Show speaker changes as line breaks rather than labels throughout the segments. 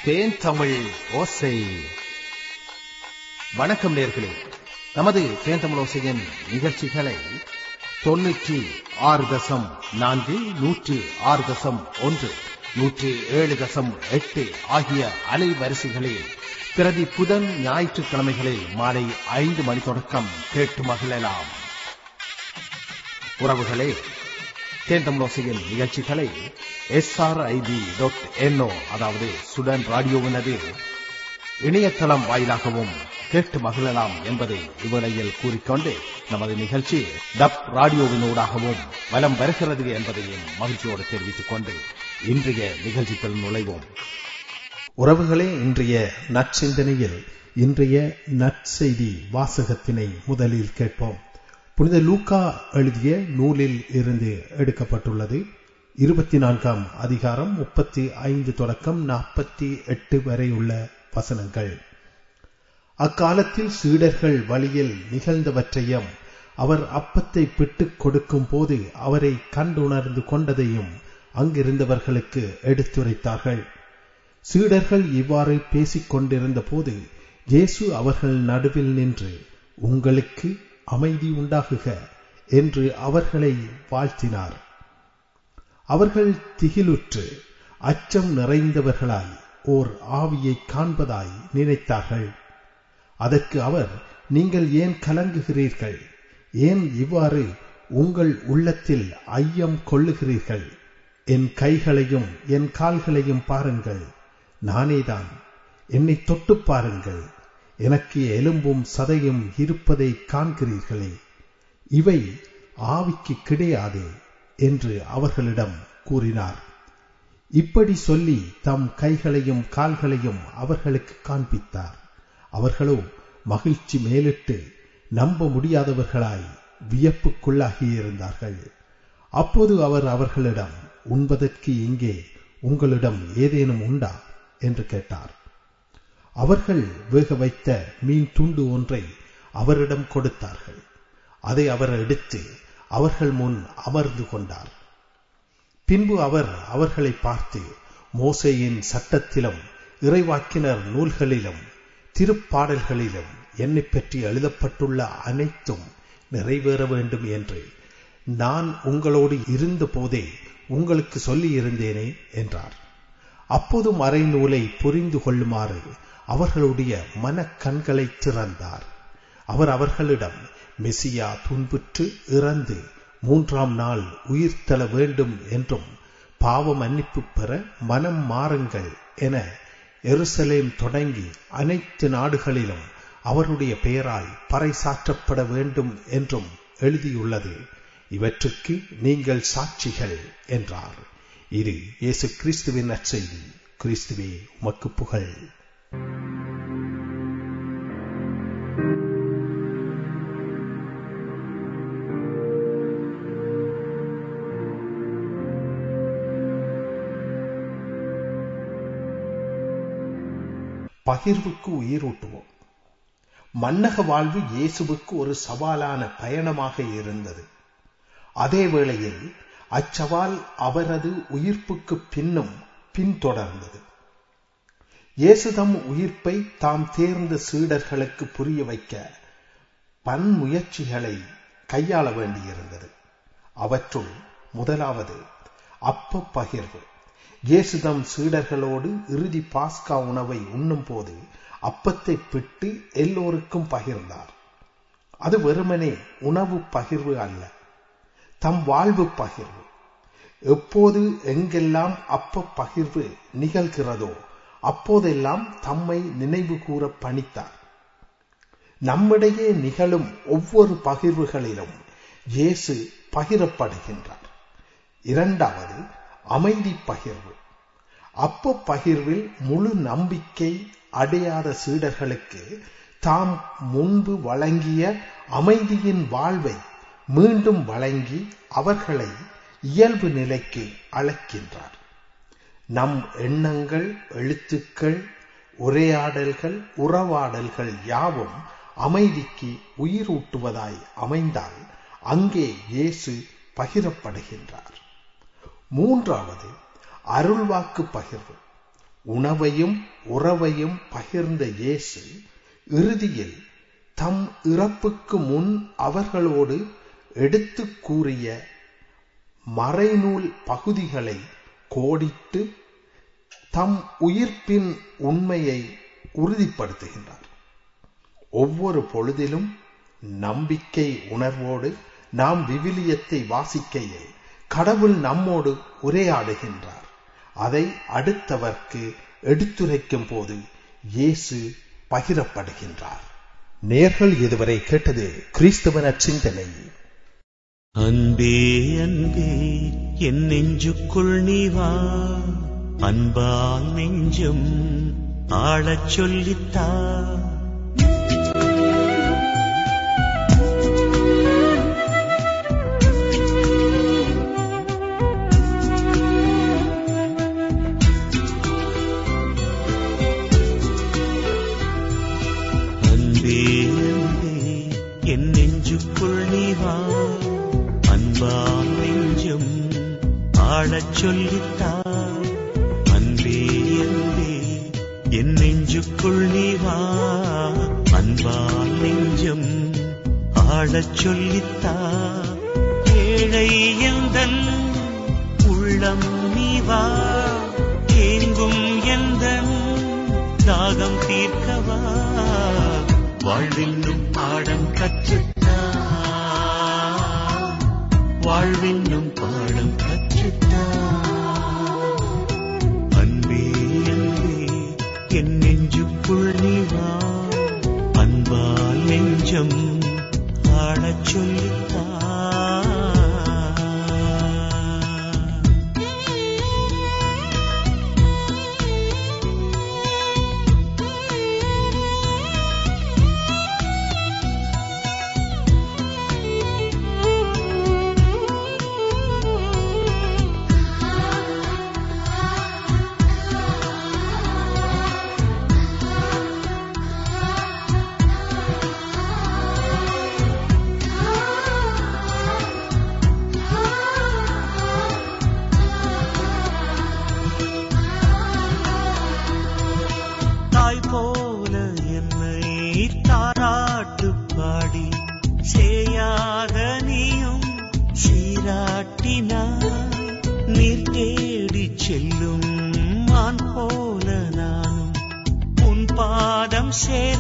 தேன் தமிழ் ஓசை வணக்கம் நேர்களே நமது தேன் தமிழ் ஓசையின் நிகழ்ச்சிகளை தொன்னூற்றி ஆறு தசம் நான்கு நூற்றி ஆறு தசம் ஒன்று நூற்றி ஏழு தசம் எட்டு ஆகிய அலைவரிசைகளில் பிரதி புதன் ஞாயிற்றுக்கிழமைகளில் மாலை ஐந்து மணி தொடக்கம் கேட்டு மகிழலாம் உறவுகளே தேந்தமிழோசையின் நிகழ்ச்சிகளை எஸ்ஆர்ஐபி டாட் என்ஓ அதாவது சுடன் ராடியோவினது இணையதளம் வாயிலாகவும் கேட்டு மகிழலாம் என்பதை இவ்வேளையில் கூறிக்கொண்டு நமது நிகழ்ச்சி டப் ராடியோவினூடாகவும் வலம் வருகிறது என்பதையும் மகிழ்ச்சியோடு தெரிவித்துக் கொண்டு இன்றைய நிகழ்ச்சிகள் நுழைவோம்
உறவுகளே இன்றைய நற்சிந்தனையில் இன்றைய நற்செய்தி வாசகத்தினை முதலில் கேட்போம் புனித லூக்கா எழுதிய நூலில் இருந்து எடுக்கப்பட்டுள்ளது இருபத்தி நான்காம் அதிகாரம் முப்பத்தி ஐந்து தொடக்கம் நாற்பத்தி எட்டு வரை உள்ள வசனங்கள் அக்காலத்தில் சீடர்கள் வழியில் நிகழ்ந்தவற்றையும் அவர் அப்பத்தை பிட்டுக் கொடுக்கும் போது அவரை கண்டுணர்ந்து கொண்டதையும் அங்கிருந்தவர்களுக்கு எடுத்துரைத்தார்கள் சீடர்கள் இவ்வாறு பேசிக் கொண்டிருந்த போது இயேசு அவர்கள் நடுவில் நின்று உங்களுக்கு அமைதி உண்டாகுக என்று அவர்களை வாழ்த்தினார் அவர்கள் திகிலுற்று அச்சம் நிறைந்தவர்களாய் ஓர் ஆவியை காண்பதாய் நினைத்தார்கள் அதற்கு அவர் நீங்கள் ஏன் கலங்குகிறீர்கள் ஏன் இவ்வாறு உங்கள் உள்ளத்தில் ஐயம் கொள்ளுகிறீர்கள் என் கைகளையும் என் கால்களையும் பாருங்கள் நானேதான் என்னை தொட்டு பாருங்கள் எனக்கு எலும்பும் சதையும் இருப்பதை காண்கிறீர்களே இவை ஆவிக்கு கிடையாது என்று அவர்களிடம் கூறினார் இப்படி சொல்லி தம் கைகளையும் கால்களையும் அவர்களுக்கு காண்பித்தார் அவர்களோ மகிழ்ச்சி மேலிட்டு நம்ப முடியாதவர்களாய் வியப்புக்குள்ளாகியிருந்தார்கள் அப்போது அவர் அவர்களிடம் உண்பதற்கு இங்கே உங்களிடம் ஏதேனும் உண்டா என்று கேட்டார் அவர்கள் வேக வைத்த மீன் துண்டு ஒன்றை அவரிடம் கொடுத்தார்கள் அதை அவர் எடுத்து அவர்கள் முன் அமர்ந்து கொண்டார் பின்பு அவர் அவர்களை பார்த்து மோசையின் சட்டத்திலும் இறைவாக்கினர் நூல்களிலும் திருப்பாடல்களிலும் என்னை பற்றி எழுதப்பட்டுள்ள அனைத்தும் நிறைவேற வேண்டும் என்று நான் உங்களோடு இருந்த போதே உங்களுக்கு சொல்லி இருந்தேனே என்றார் அப்போது மறைநூலை புரிந்து கொள்ளுமாறு அவர்களுடைய மனக்கண்களை திறந்தார் அவர் அவர்களிடம் மெசியா துன்புற்று இறந்து மூன்றாம் நாள் உயிர்த்தள வேண்டும் என்றும் பாவ மன்னிப்பு பெற மனம் மாறுங்கள் என எருசலேம் தொடங்கி அனைத்து நாடுகளிலும் அவருடைய பெயரால் பறைசாற்றப்பட வேண்டும் என்றும் எழுதியுள்ளது இவற்றுக்கு நீங்கள் சாட்சிகள் என்றார் இது இயேசு கிறிஸ்துவின் நற்செய்தி கிறிஸ்துவே உமக்கு புகழ் பகிர்வுக்கு உயிரூட்டுவோம் மன்னக வாழ்வு இயேசுவுக்கு ஒரு சவாலான பயணமாக இருந்தது அதே வேளையில் அச்சவால் அவரது உயிர்ப்புக்கு பின்னும் பின்தொடர்ந்தது இயேசுதம் உயிர்ப்பை தாம் தேர்ந்த சீடர்களுக்கு புரிய வைக்க பன்முயற்சிகளை கையாள வேண்டியிருந்தது அவற்றுள் முதலாவது அப்ப பகிர்வு இயேசுதம் சீடர்களோடு இறுதி பாஸ்கா உணவை உண்ணும் போது அப்பத்தை பிட்டு எல்லோருக்கும் பகிர்ந்தார் அது வெறுமனே உணவு பகிர்வு அல்ல தம் வாழ்வு பகிர்வு எப்போது எங்கெல்லாம் அப்ப பகிர்வு நிகழ்கிறதோ அப்போதெல்லாம் தம்மை நினைவு கூற பணித்தார் நம்மிடையே நிகழும் ஒவ்வொரு பகிர்வுகளிலும் இயேசு பகிரப்படுகின்றார் இரண்டாவது அமைதி பகிர்வு அப்ப பகிர்வில் முழு நம்பிக்கை அடையாத சீடர்களுக்கு தாம் முன்பு வழங்கிய அமைதியின் வாழ்வை மீண்டும் வழங்கி அவர்களை இயல்பு நிலைக்கு அழைக்கின்றார் நம் எண்ணங்கள் எழுத்துக்கள் உரையாடல்கள் உறவாடல்கள் யாவும் அமைதிக்கு உயிரூட்டுவதாய் அமைந்தால் அங்கே இயேசு பகிரப்படுகின்றார் மூன்றாவது அருள்வாக்கு பகிர்வு உணவையும் உறவையும் பகிர்ந்த இயேசு இறுதியில் தம் இறப்புக்கு முன் அவர்களோடு எடுத்துக் கூறிய மறைநூல் பகுதிகளை கோடிட்டு தம் உயிர்ப்பின் உண்மையை உறுதிப்படுத்துகின்றார் ஒவ்வொரு பொழுதிலும் நம்பிக்கை உணர்வோடு நாம் விவிலியத்தை வாசிக்கையில் கடவுள் நம்மோடு உரையாடுகின்றார் அதை அடுத்தவர்க்கு எடுத்துரைக்கும் போது இயேசு பகிரப்படுகின்றார் நேர்கள் இதுவரை கேட்டது கிறிஸ்தவன சிந்தனை
அன்பே அன்பே என் நெஞ்சுக்குள் நீ வா அன்பால் நெஞ்சம் ஆளச் சொல்லித்தா அன்பே அன்பே என் நெஞ்சுக்குள் நீ வா அன்பால் நெஞ்சம் ஆளச் சொல்லித்தா அன்பே அன்பே என் நெஞ்சுக்குள் நீ வா அன்பால் நெஞ்சம் ஆளச் சொல்லித்தா ஏழை எந்தன் உள்ளம் நீ வா ஏங்கும் எந்தன் தாகம் தீர்க்கவா வாழ்வென்னும் பாடம் கற்றுத்தா வாழ்வென்னும் பாடம் கற்றுத்தா அன்பே அன்பே என் நெஞ்சுக்குள் நீ வா அன்பால் நெஞ்சம் ஆடச் சொல்லித்தா தாய் போல என்னை தாராட்டு பாடி சேயாக நீயும் சீராட்டினாய் நீர் தேடி செல்லும் மான் போல நானும் உன் பாதம் சேர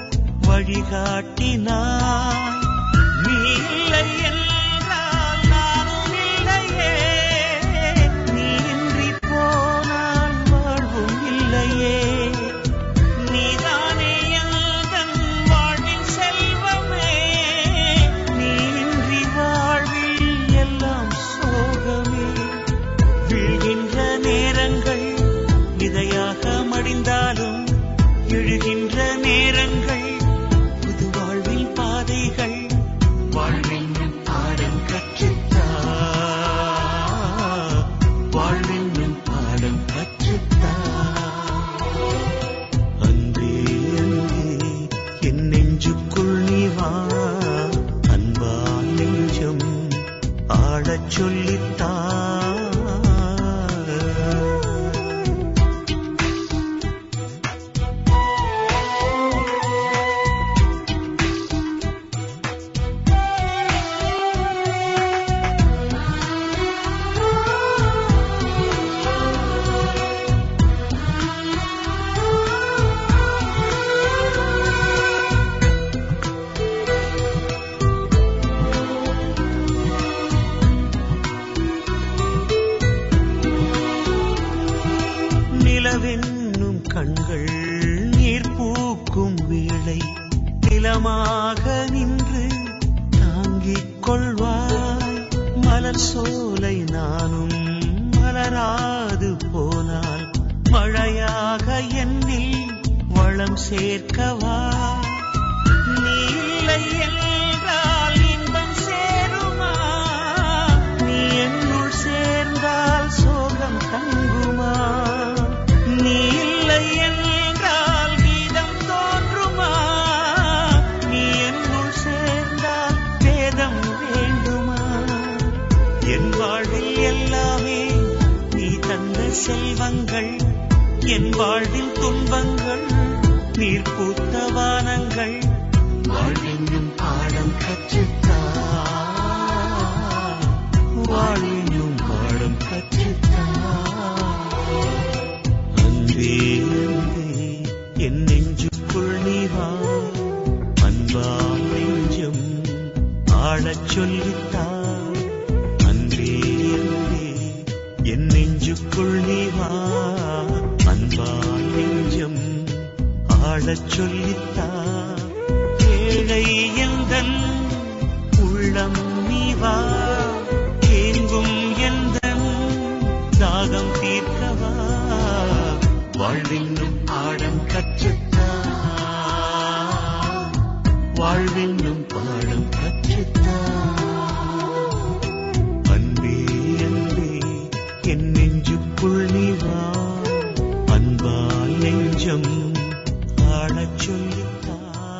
வழிகாட்டினாய் நீ இல்லை என்றால் நானும் இல்லையே நீ இன்றி போனால் வாழ்வும் இல்லையே நீதானே எந்தன் வாழ்வின் செல்வமே நீ இன்றி வாழ்வில் எல்லாம் சோகமே வீழ்கின்ற நேரங்கள் விதையாக மடிந்தாலும் எழுகின்ற நேரங்கள் புது வாழ்வில் பாதைகள் வாழ்வென்னும் பாடம் கற்றுத்தா வாழ்வென்னும் பாடம் கற்றுத்தா அன்பே அன்பே என் நெஞ்சுக்குள் நீ வா அன்பால் நெஞ்சம் ஆடச் சொல்லித்தா நிலவென்னும் கண்கள் நீர் பூக்கும் வேளை நிலமாக நின்று தாங்கிக் கொள்வாய் மலர் சோலை நானும் மலராது போனால் மழையாக என்னில் வளம் சேர்க்கவா நீ இல்லை என்றால் இன்பம் சேருமா நீ என்னுள் சேர்ந்தால் சோகம் தங்குமா நீ இல்லை என்றால் கீதம் தோன்றுமா நீ என்னுள் சேர்ந்தால் வேதம் வேண்டுமா என் வாழ்வில் எல்லாமே நீ தந்த செல்வங்கள் என் வாழ்வில் துன்பங்கள் நீர் பூத்த வானங்கள் வாழ்வென்னும் பாடம் கற்றுத்தா வாழ்வென்னும் பாடம் கற்றுத்தா அன்பே அன்பே என் நெஞ்சுக்குள் நீ வா அன்பா நெஞ்சம் ஆடச் சொல்லித்தா அன்பே அன்பே என் நெஞ்சுக்குள் நீ வா அன்பா நெஞ்சம் ஆடச் சொல்லித்தா ஏழை எந்தன் உள்ளம் நீ வா ஏங்கும் எந்தன் தாகம் தீர்க்கவா வாழ்வென்னும் பாடம் கற்றுத்தா வாழ்வென்னும் பாடம் கற்றுத்தா அன்பே அன்பே என் நெஞ்சுக்குள் நீ வா அன்பால் நெஞ்சம் ஆடச் சொல்லித்தா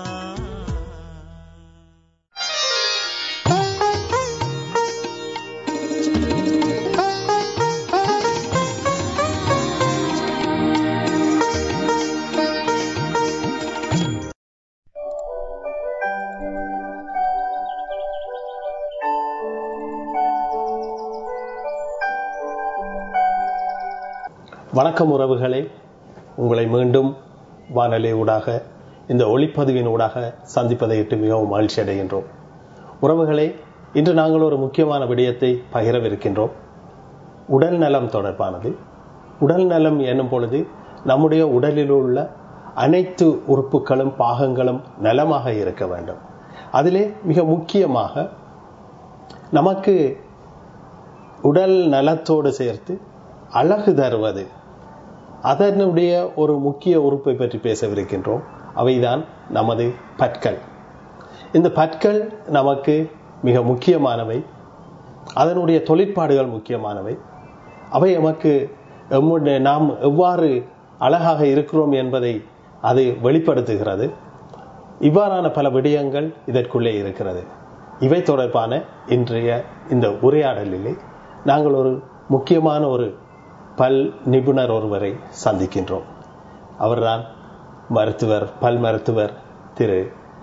வணக்கம் உறவுகளே உங்களை மீண்டும் வானொலி ஊடாக இந்த ஒளிப்பதிவின் ஊடாக சந்திப்பதை இட்டு மிகவும் மகிழ்ச்சி அடைகின்றோம் உறவுகளே இன்று நாங்கள் ஒரு முக்கியமான விடயத்தை பகிரவிருக்கின்றோம் உடல் நலம் தொடர்பானது உடல் நலம் என்னும் பொழுது நம்முடைய உடலில் உள்ள அனைத்து உறுப்புகளும் பாகங்களும் நலமாக இருக்க வேண்டும் அதிலே மிக முக்கியமாக நமக்கு உடல் நலத்தோடு சேர்த்து அழகு தருவது அதனுடைய ஒரு முக்கிய உறுப்பை பற்றி பேசவிருக்கின்றோம் அவைதான் நமது பற்கள் இந்த பற்கள் நமக்கு மிக முக்கியமானவை அதனுடைய தொழிற்பாடுகள் முக்கியமானவை அவை நமக்கு எம்முடைய நாம் எவ்வாறு அழகாக இருக்கிறோம் என்பதை அது வெளிப்படுத்துகிறது இவ்வாறான பல விடயங்கள் இதற்குள்ளே இருக்கிறது இவை தொடர்பான இன்றைய இந்த உரையாடலிலே நாங்கள் ஒரு முக்கியமான ஒரு பல் நிபுணர் ஒருவரை சந்திக்கின்றோம் அவர்தான் மருத்துவர் பல் மருத்துவர் திரு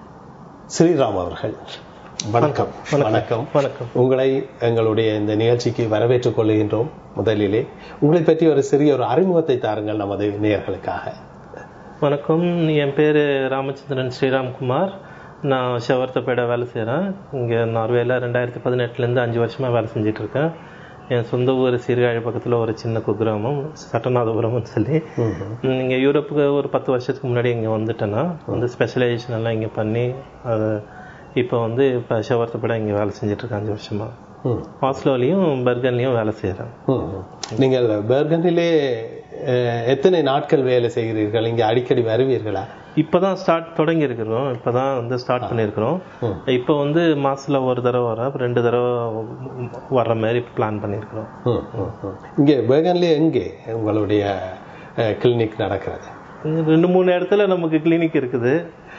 ஸ்ரீராம் அவர்கள் வணக்கம் வணக்கம்
வணக்கம்
உங்களை எங்களுடைய இந்த நிகழ்ச்சிக்கு வரவேற்றுக் கொள்கின்றோம் முதலிலே உங்களை பற்றி ஒரு சிறிய ஒரு அறிமுகத்தை தாருங்கள் நமது நேயர்களுக்காக
வணக்கம் என் பேர் ராமச்சந்திரன் ஸ்ரீராம்குமார் நான் ஷவர்த்தப்பேட வேலை செய்கிறேன் இங்கே நார்வேல ரெண்டாயிரத்தி பதினெட்டுலேருந்து அஞ்சு வருஷமாக வேலை செஞ்சுட்டு இருக்கேன் என் சொந்த ஊர் சீர்காழி பக்கத்தில் ஒரு சின்ன குக்கிராமம் சட்டநாதபுரம்னு சொல்லி இங்கே யூரோப்புக்கு ஒரு பத்து வருஷத்துக்கு முன்னாடி இங்கே வந்துட்டேன்னா வந்து ஸ்பெஷலைசேஷன் எல்லாம் இங்கே பண்ணி அது இப்போ வந்து இப்போ ஷவர்த்தப்பேட இங்கே வேலை செஞ்சுட்டு இருக்கேன் அஞ்சு வருஷமாக
ம்.
ஆஸ்லோலையும் பெர்கன்லையும் வேலை செய்கிறேன்
ம். நீங்கள் பெர்கனிலே அஹ், எத்தனை நாட்கள் வேலை செய்கிறீர்கள் இங்கே அடிக்கடி வருவீர்களா
இப்பதான் ஸ்டார்ட் தொடங்கி இருக்கிறோம் இப்பதான் வந்து ஸ்டார்ட் பண்ணியிருக்கிறோம் இப்போ வந்து மாசத்துல ஒரு தடவை வர ரெண்டு தடவை வர்ற மாதிரி பிளான் பண்ணியிருக்கிறோம்
ம், ம், ம். இங்கே பெர்கன்லே எங்கே உங்களுடைய கிளினிக் நடக்கிறது
இங்க ரெண்டு மூணு இடத்துல நமக்கு கிளினிக் இருக்குது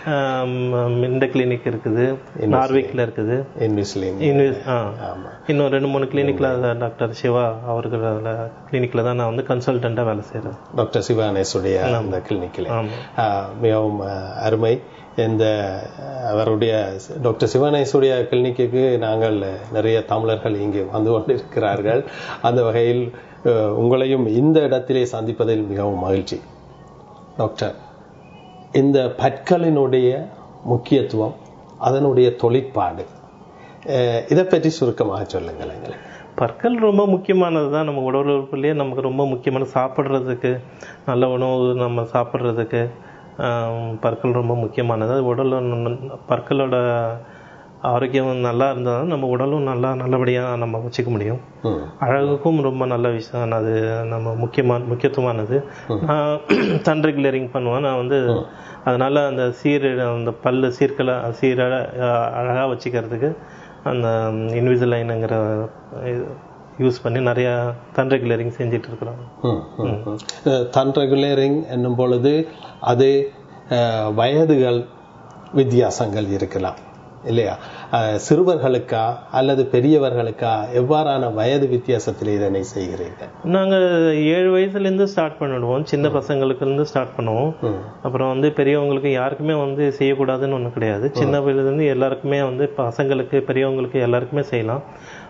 ஆம், இந்த கிளினிக் இருக்குது நார்விக்ல இருக்குது
இன்விஸ்லிங்
இன்வி- ஆ.
ஆமா
இன்னும் ரெண்டு மூணு கிளினிக்ல டாக்டர் சிவா அவர்கள் கிளினிக்ல தான் நான் வந்து கன்சல்டண்டா வேலை செய்யறேன்
டாக்டர் சிவானேசுடைய அந்த கிளினிக்கில்
ஆமா
மிகவும் அஹ், அருமை இந்த அஹ், அவருடைய டாக்டர் சிவனேசுடைய கிளினிக்கு நாங்கள் நிறைய தமிழர்கள் இங்கு வந்து கொண்டிருக்கிறார்கள் அந்த வகையில் அஹ், உங்களையும் இந்த இடத்திலே சந்திப்பதில் மிகவும் மகிழ்ச்சி டாக்டர் இந்த பற்களினுடைய முக்கியத்துவம் அதனுடைய தொழிற்பாடு அஹ், இதை பற்றி சுருக்கமாக சொல்லுங்கள் எங்களுக்கு
பற்கள் ரொம்ப முக்கியமானது தான் நம்ம உடல் உறுப்புலேயே நமக்கு ரொம்ப முக்கியமான சாப்பிட்றதுக்கு நல்ல உணவு நம்ம சாப்பிட்றதுக்கு ஆம், பற்கள் ரொம்ப முக்கியமானது அது உடல் பற்களோட ஆரோக்கியம் நல்லா இருந்தால் நம்ம உடலும் நல்லா நல்லபடியாக நம்ம வச்சுக்க முடியும்
ம்
அழகுக்கும் ரொம்ப நல்ல விஷயம் அது நம்ம முக்கியமான முக்கியத்துவமானது நான் தன் ரெகுலரிங் பண்ணுவேன் நான் வந்து அதனால அந்த சீர் அந்த பல்லு சீர்களை சீர அழகாக வச்சுக்கிறதுக்கு அந்த இன்விசிலைனுங்கிற யூஸ் பண்ணி நிறைய தன் ரெகுலரிங் செஞ்சுட்டு இருக்கிறோம்
ம், ம், ம். அஹ், தன் ரெகுலேரிங் என்னும் பொழுது அது அஹ், வயதுகள் வித்தியாசங்கள் இருக்கலாம் இல்லையா அஹ், சிறுவர்களுக்கா அல்லது பெரியவர்களுக்கா எவ்வாறான வயது வித்தியாசத்தில் இதனை செய்கிறீர்கள்
நாங்க ஏழு வயசுல இருந்து ஸ்டார்ட் பண்ணிடுவோம் சின்ன பசங்களுக்கு இருந்து ஸ்டார்ட் பண்ணுவோம்
ம்.
அப்புறம் வந்து பெரியவங்களுக்கு யாருக்குமே வந்து செய்யக்கூடாதுன்னு ஒண்ணு கிடையாது சின்ன வயசுல இருந்து எல்லாருக்குமே வந்து பசங்களுக்கு பெரியவங்களுக்கு எல்லாருக்குமே செய்யலாம்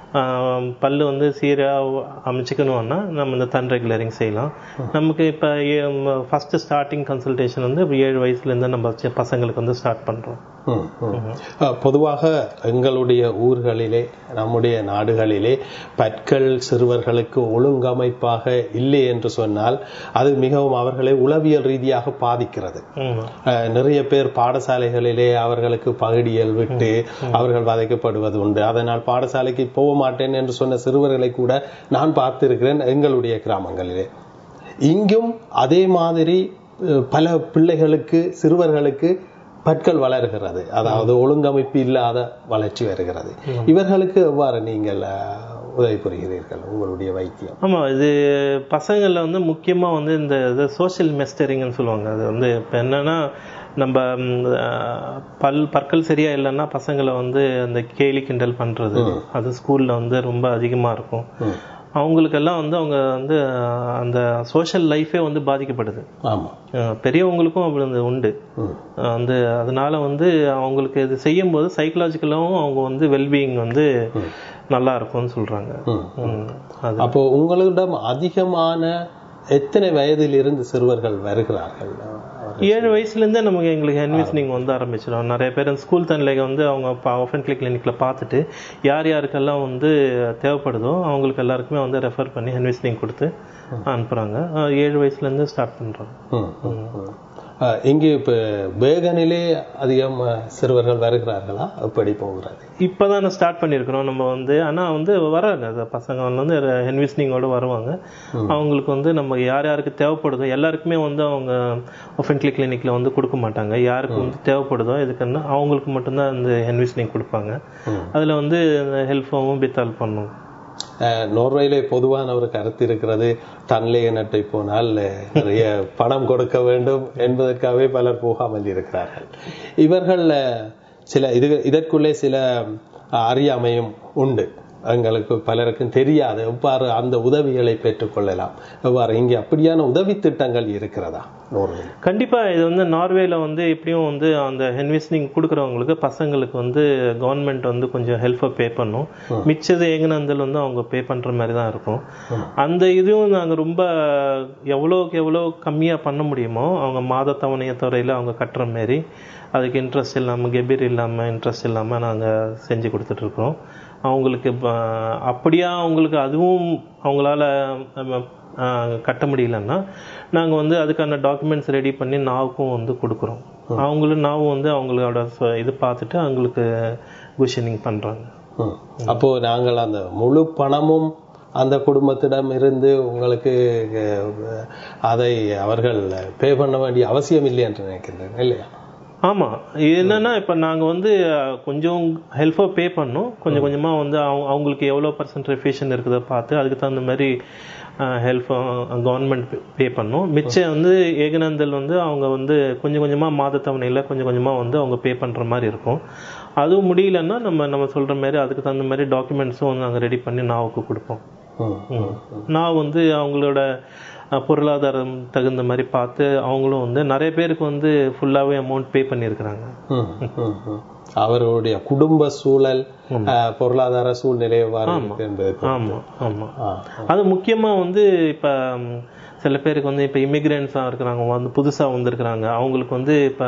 ஆஹ் பல்லு வந்து சீரா அமைச்சுக்கணும்னா நம்ம இந்த தன் ரெகுலரிங் செய்யலாம் நமக்கு இப்போ ஃபர்ஸ்ட் ஸ்டார்டிங் கன்சல்டேஷன் வந்து ஏழு வயசுல இருந்து நம்ம சி- பசங்களுக்கு வந்து ஸ்டார்ட் பண்றோம்
ம், ம். அஹ், பொதுவாக எங்களுடைய ஊர்களிலே நம்முடைய நாடுகளிலே பற்கள் சிறுவர்களுக்கு ஒழுங்கமைப்பாக இல்லை என்று சொன்னால் அது மிகவும் அவர்களை உளவியல் ரீதியாக பாதிக்கிறது
ஆமா.
அஹ், நிறைய பேர் பாடசாலைகளிலே அவர்களுக்கு பகுடியல் விட்டு அவர்கள் வதைக்கப்படுவது உண்டு அதனால் பாடசாலைக்கு போக மாட்டேன் என்று சொன்ன சிறுவர்களை கூட நான் பார்த்திருக்கிறேன் எங்களுடைய கிராமங்களிலே இங்கும் அதே மாதிரி அஹ், பல பிள்ளைகளுக்கு சிறுவர்களுக்கு பற்கள் வளர்கிறது அதாவது ஒழுங்கமைப்பு இல்லாத வளர்ச்சி வருகிறது இவர்களுக்கு எவ்வாறு நீங்கள் அஹ், உதவி புரிகிறீர்கள் உங்களுடைய வைத்தியம்
ஆமா இது பசங்கள்ல வந்து முக்கியமா வந்து இந்த இது சோஷியல் மெஸ்டரிங்னு சொல்லுவாங்க அது வந்து இப்போ என்னன்னா நம்ம ம், அஹ், பல் பற்கள் சரியா இல்லைன்னா பசங்களை வந்து அந்த கேலி கிண்டல் பண்றது அது ஸ்கூல்ல வந்து ரொம்ப அதிகமா இருக்கும் அவங்களுக்கெல்லாம் வந்து அவங்க வந்து அஹ், அந்த சோஷியல் லைஃபே வந்து பாதிக்கப்படுது
ஆமா
அஹ், பெரியவங்களுக்கும் அப்படி வந்து உண்டு
ம்.
அஹ் வந்து அதனால வந்து அவங்களுக்கு இது செய்யும்போது சைக்கலாஜிக்கலாகவும் அவங்க வந்து வெல்பீயிங் வந்து நல்லா இருக்கும்னு சொல்றாங்க
ம்.
ம். அது
அப்போ உங்களிடம் அதிகமான எத்தனை வயதில் இருந்து சிறுவர்கள் வருகிறார்கள்
ஏழு வயசுல இருந்தே நமக்கு எங்களுக்கு ஹென்விஸ்னிங் வந்து ஆரம்பிச்சிடும் நிறைய பேர் ஸ்கூல் தன்னிலைக்கு வந்து அவங்க ஒஃபென்ட்லி கிளினிக்ல பார்த்துட்டு யார் யாருக்கெல்லாம் வந்து தேவைப்படுதோ அவங்களுக்கு எல்லாருக்குமே வந்து ரெஃபர் பண்ணி ஹென்விஸ்னிங் கொடுத்து அனுப்புறாங்க அஹ் ஏழு வயசுல இருந்து ஸ்டார்ட் பண்றோம்
ம், ம், ம். அஹ், இங்கே இப்ப வேகனிலே அதிகம் அஹ், சிறுவர்கள் வருகிறார்களா எப்படி போகிறது
இப்பதான் ஸ்டார்ட் பண்ணியிருக்கிறோம் நம்ம வந்து ஆனா வந்து வராங்க அந்த பசங்க வந்து ஹென்விஸ்னிங்கோட வருவாங்க அவங்களுக்கு வந்து நம்ம யார் யாருக்கு தேவைப்படுதோ எல்லாருக்குமே வந்து அவங்க ஒஃபென்ட்லி கிளினிக்ல வந்து கொடுக்க மாட்டாங்க யாருக்கு வந்து தேவைப்படுதோ இதுக்குன்னா அவங்களுக்கு மட்டும்தான் அந்த ஹென்விஸ்னிங் கொடுப்பாங்க அதுல வந்து ஹெல்ஃபாவும் பித்தால் பண்ணும்
அஹ், நோர்வேயிலே பொதுவான ஒரு கருத்து இருக்கிறது தன்லேய நட்டை போனால் அஹ், நிறைய பணம் கொடுக்க வேண்டும் என்பதற்காகவே பலர் போகாமல் இருக்கிறார்கள் இவர்கள் அஹ், சில இது இதற்குள்ளே சில அஹ், அறியாமையும் உண்டு எங்களுக்கு பலருக்கும் தெரியாது எவ்வாறு அந்த உதவிகளை பெற்றுக்கொள்ளலாம் எவ்வாறு இங்கே அப்படியான உதவி திட்டங்கள் இருக்கிறதா நோர்வேயில்
கண்டிப்பா இது வந்து நார்வேல வந்து எப்படியும் வந்து அந்த ஹென்விஸ்னிங் கொடுக்குறவங்களுக்கு பசங்களுக்கு வந்து கவர்மெண்ட் வந்து கொஞ்சம் ஹெல்ப்பை பே பண்ணும் மிச்சது ஏகனந்தல் வந்து அவங்க பே பண்ற மாதிரி தான் இருக்கும் அந்த இதுவும் நாங்க ரொம்ப எவ்வளோக்கு எவ்வளோ கம்மியா பண்ண முடியுமோ அவங்க மாத தவணைய துறையில அவங்க கட்டுற மாதிரி அதுக்கு இன்ட்ரெஸ்ட் இல்லாம கெபீர் இல்லாம இன்ட்ரெஸ்ட் இல்லாம நாங்க செஞ்சு கொடுத்துட்டு இருக்கோம் அவங்களுக்கு இப்ப, அப்படியா அவங்களுக்கு அதுவும் அவங்களால நம்ம, ஆஹ், கட்ட முடியலன்னா நாங்க வந்து அதுக்கான டாக்குமெண்ட்ஸ் ரெடி பண்ணி நாவுக்கும் வந்து கொடுக்குறோம் அவங்களும் நாவும் வந்து அவங்களோட ச- இது பார்த்துட்டு அவங்களுக்கு குஷனிங் பண்றாங்க
ம். அப்போ நாங்கள் அந்த முழு பணமும் அந்த குடும்பத்திடம் இருந்து உங்களுக்கு அஹ், அதை அவர்கள் பே பண்ண வேண்டிய அவசியம் இல்லை என்று நினைக்கின்றேன் இல்லையா
ஆமா இது என்னன்னா இப்ப நாங்க வந்து அஹ், கொஞ்சம் ஹெல்ப்பா பே பண்ணோம் கொஞ்சம் கொஞ்சமா வந்து அவங்க அவங்களுக்கு எவ்வளவு பர்சன்ட் ரெஃபேஷன் இருக்குதோ பார்த்து அதுக்கு தகுந்த மாதிரி ஹெல்ப் கவர்மெண்ட் பே பண்ணோம் மிச்சம் வந்து ஏகனந்தல் வந்து அவங்க வந்து கொஞ்சம் கொஞ்சமா மாத தவணையில கொஞ்சம் கொஞ்சமா வந்து அவங்க பே பண்ற மாதிரி இருக்கும் அதுவும் முடியலன்னா நம்ம நம்ம சொல்ற மாதிரி அதுக்கு தகுந்த மாதிரி டாக்குமெண்ட்ஸும் வந்து நாங்க ரெடி பண்ணி நாவுக்கு கொடுப்போம்
ம், ம்.
நான் வந்து அவங்களோட அஹ், பொருளாதாரம் தகுந்த மாதிரி பார்த்து அவங்களும் வந்து நிறைய பேருக்கு வந்து ஃபுல்லாவே அமௌண்ட் பே பண்ணியிருக்கிறாங்க
ம், ம், ம். அவர்களுடைய குடும்ப சூழல் அஹ், பொருளாதார சூழ்நிலை எவ்வாறு இருக்கு என்பது
ஆமா ஆமா
ஆ,
அது முக்கியமா வந்து இப்ப ம், சில பேருக்கு வந்து இப்ப இமிகிரண்ட்ஸா இருக்கிறாங்க வந்து புதுசா வந்திருக்கிறாங்க அவங்களுக்கு வந்து இப்ப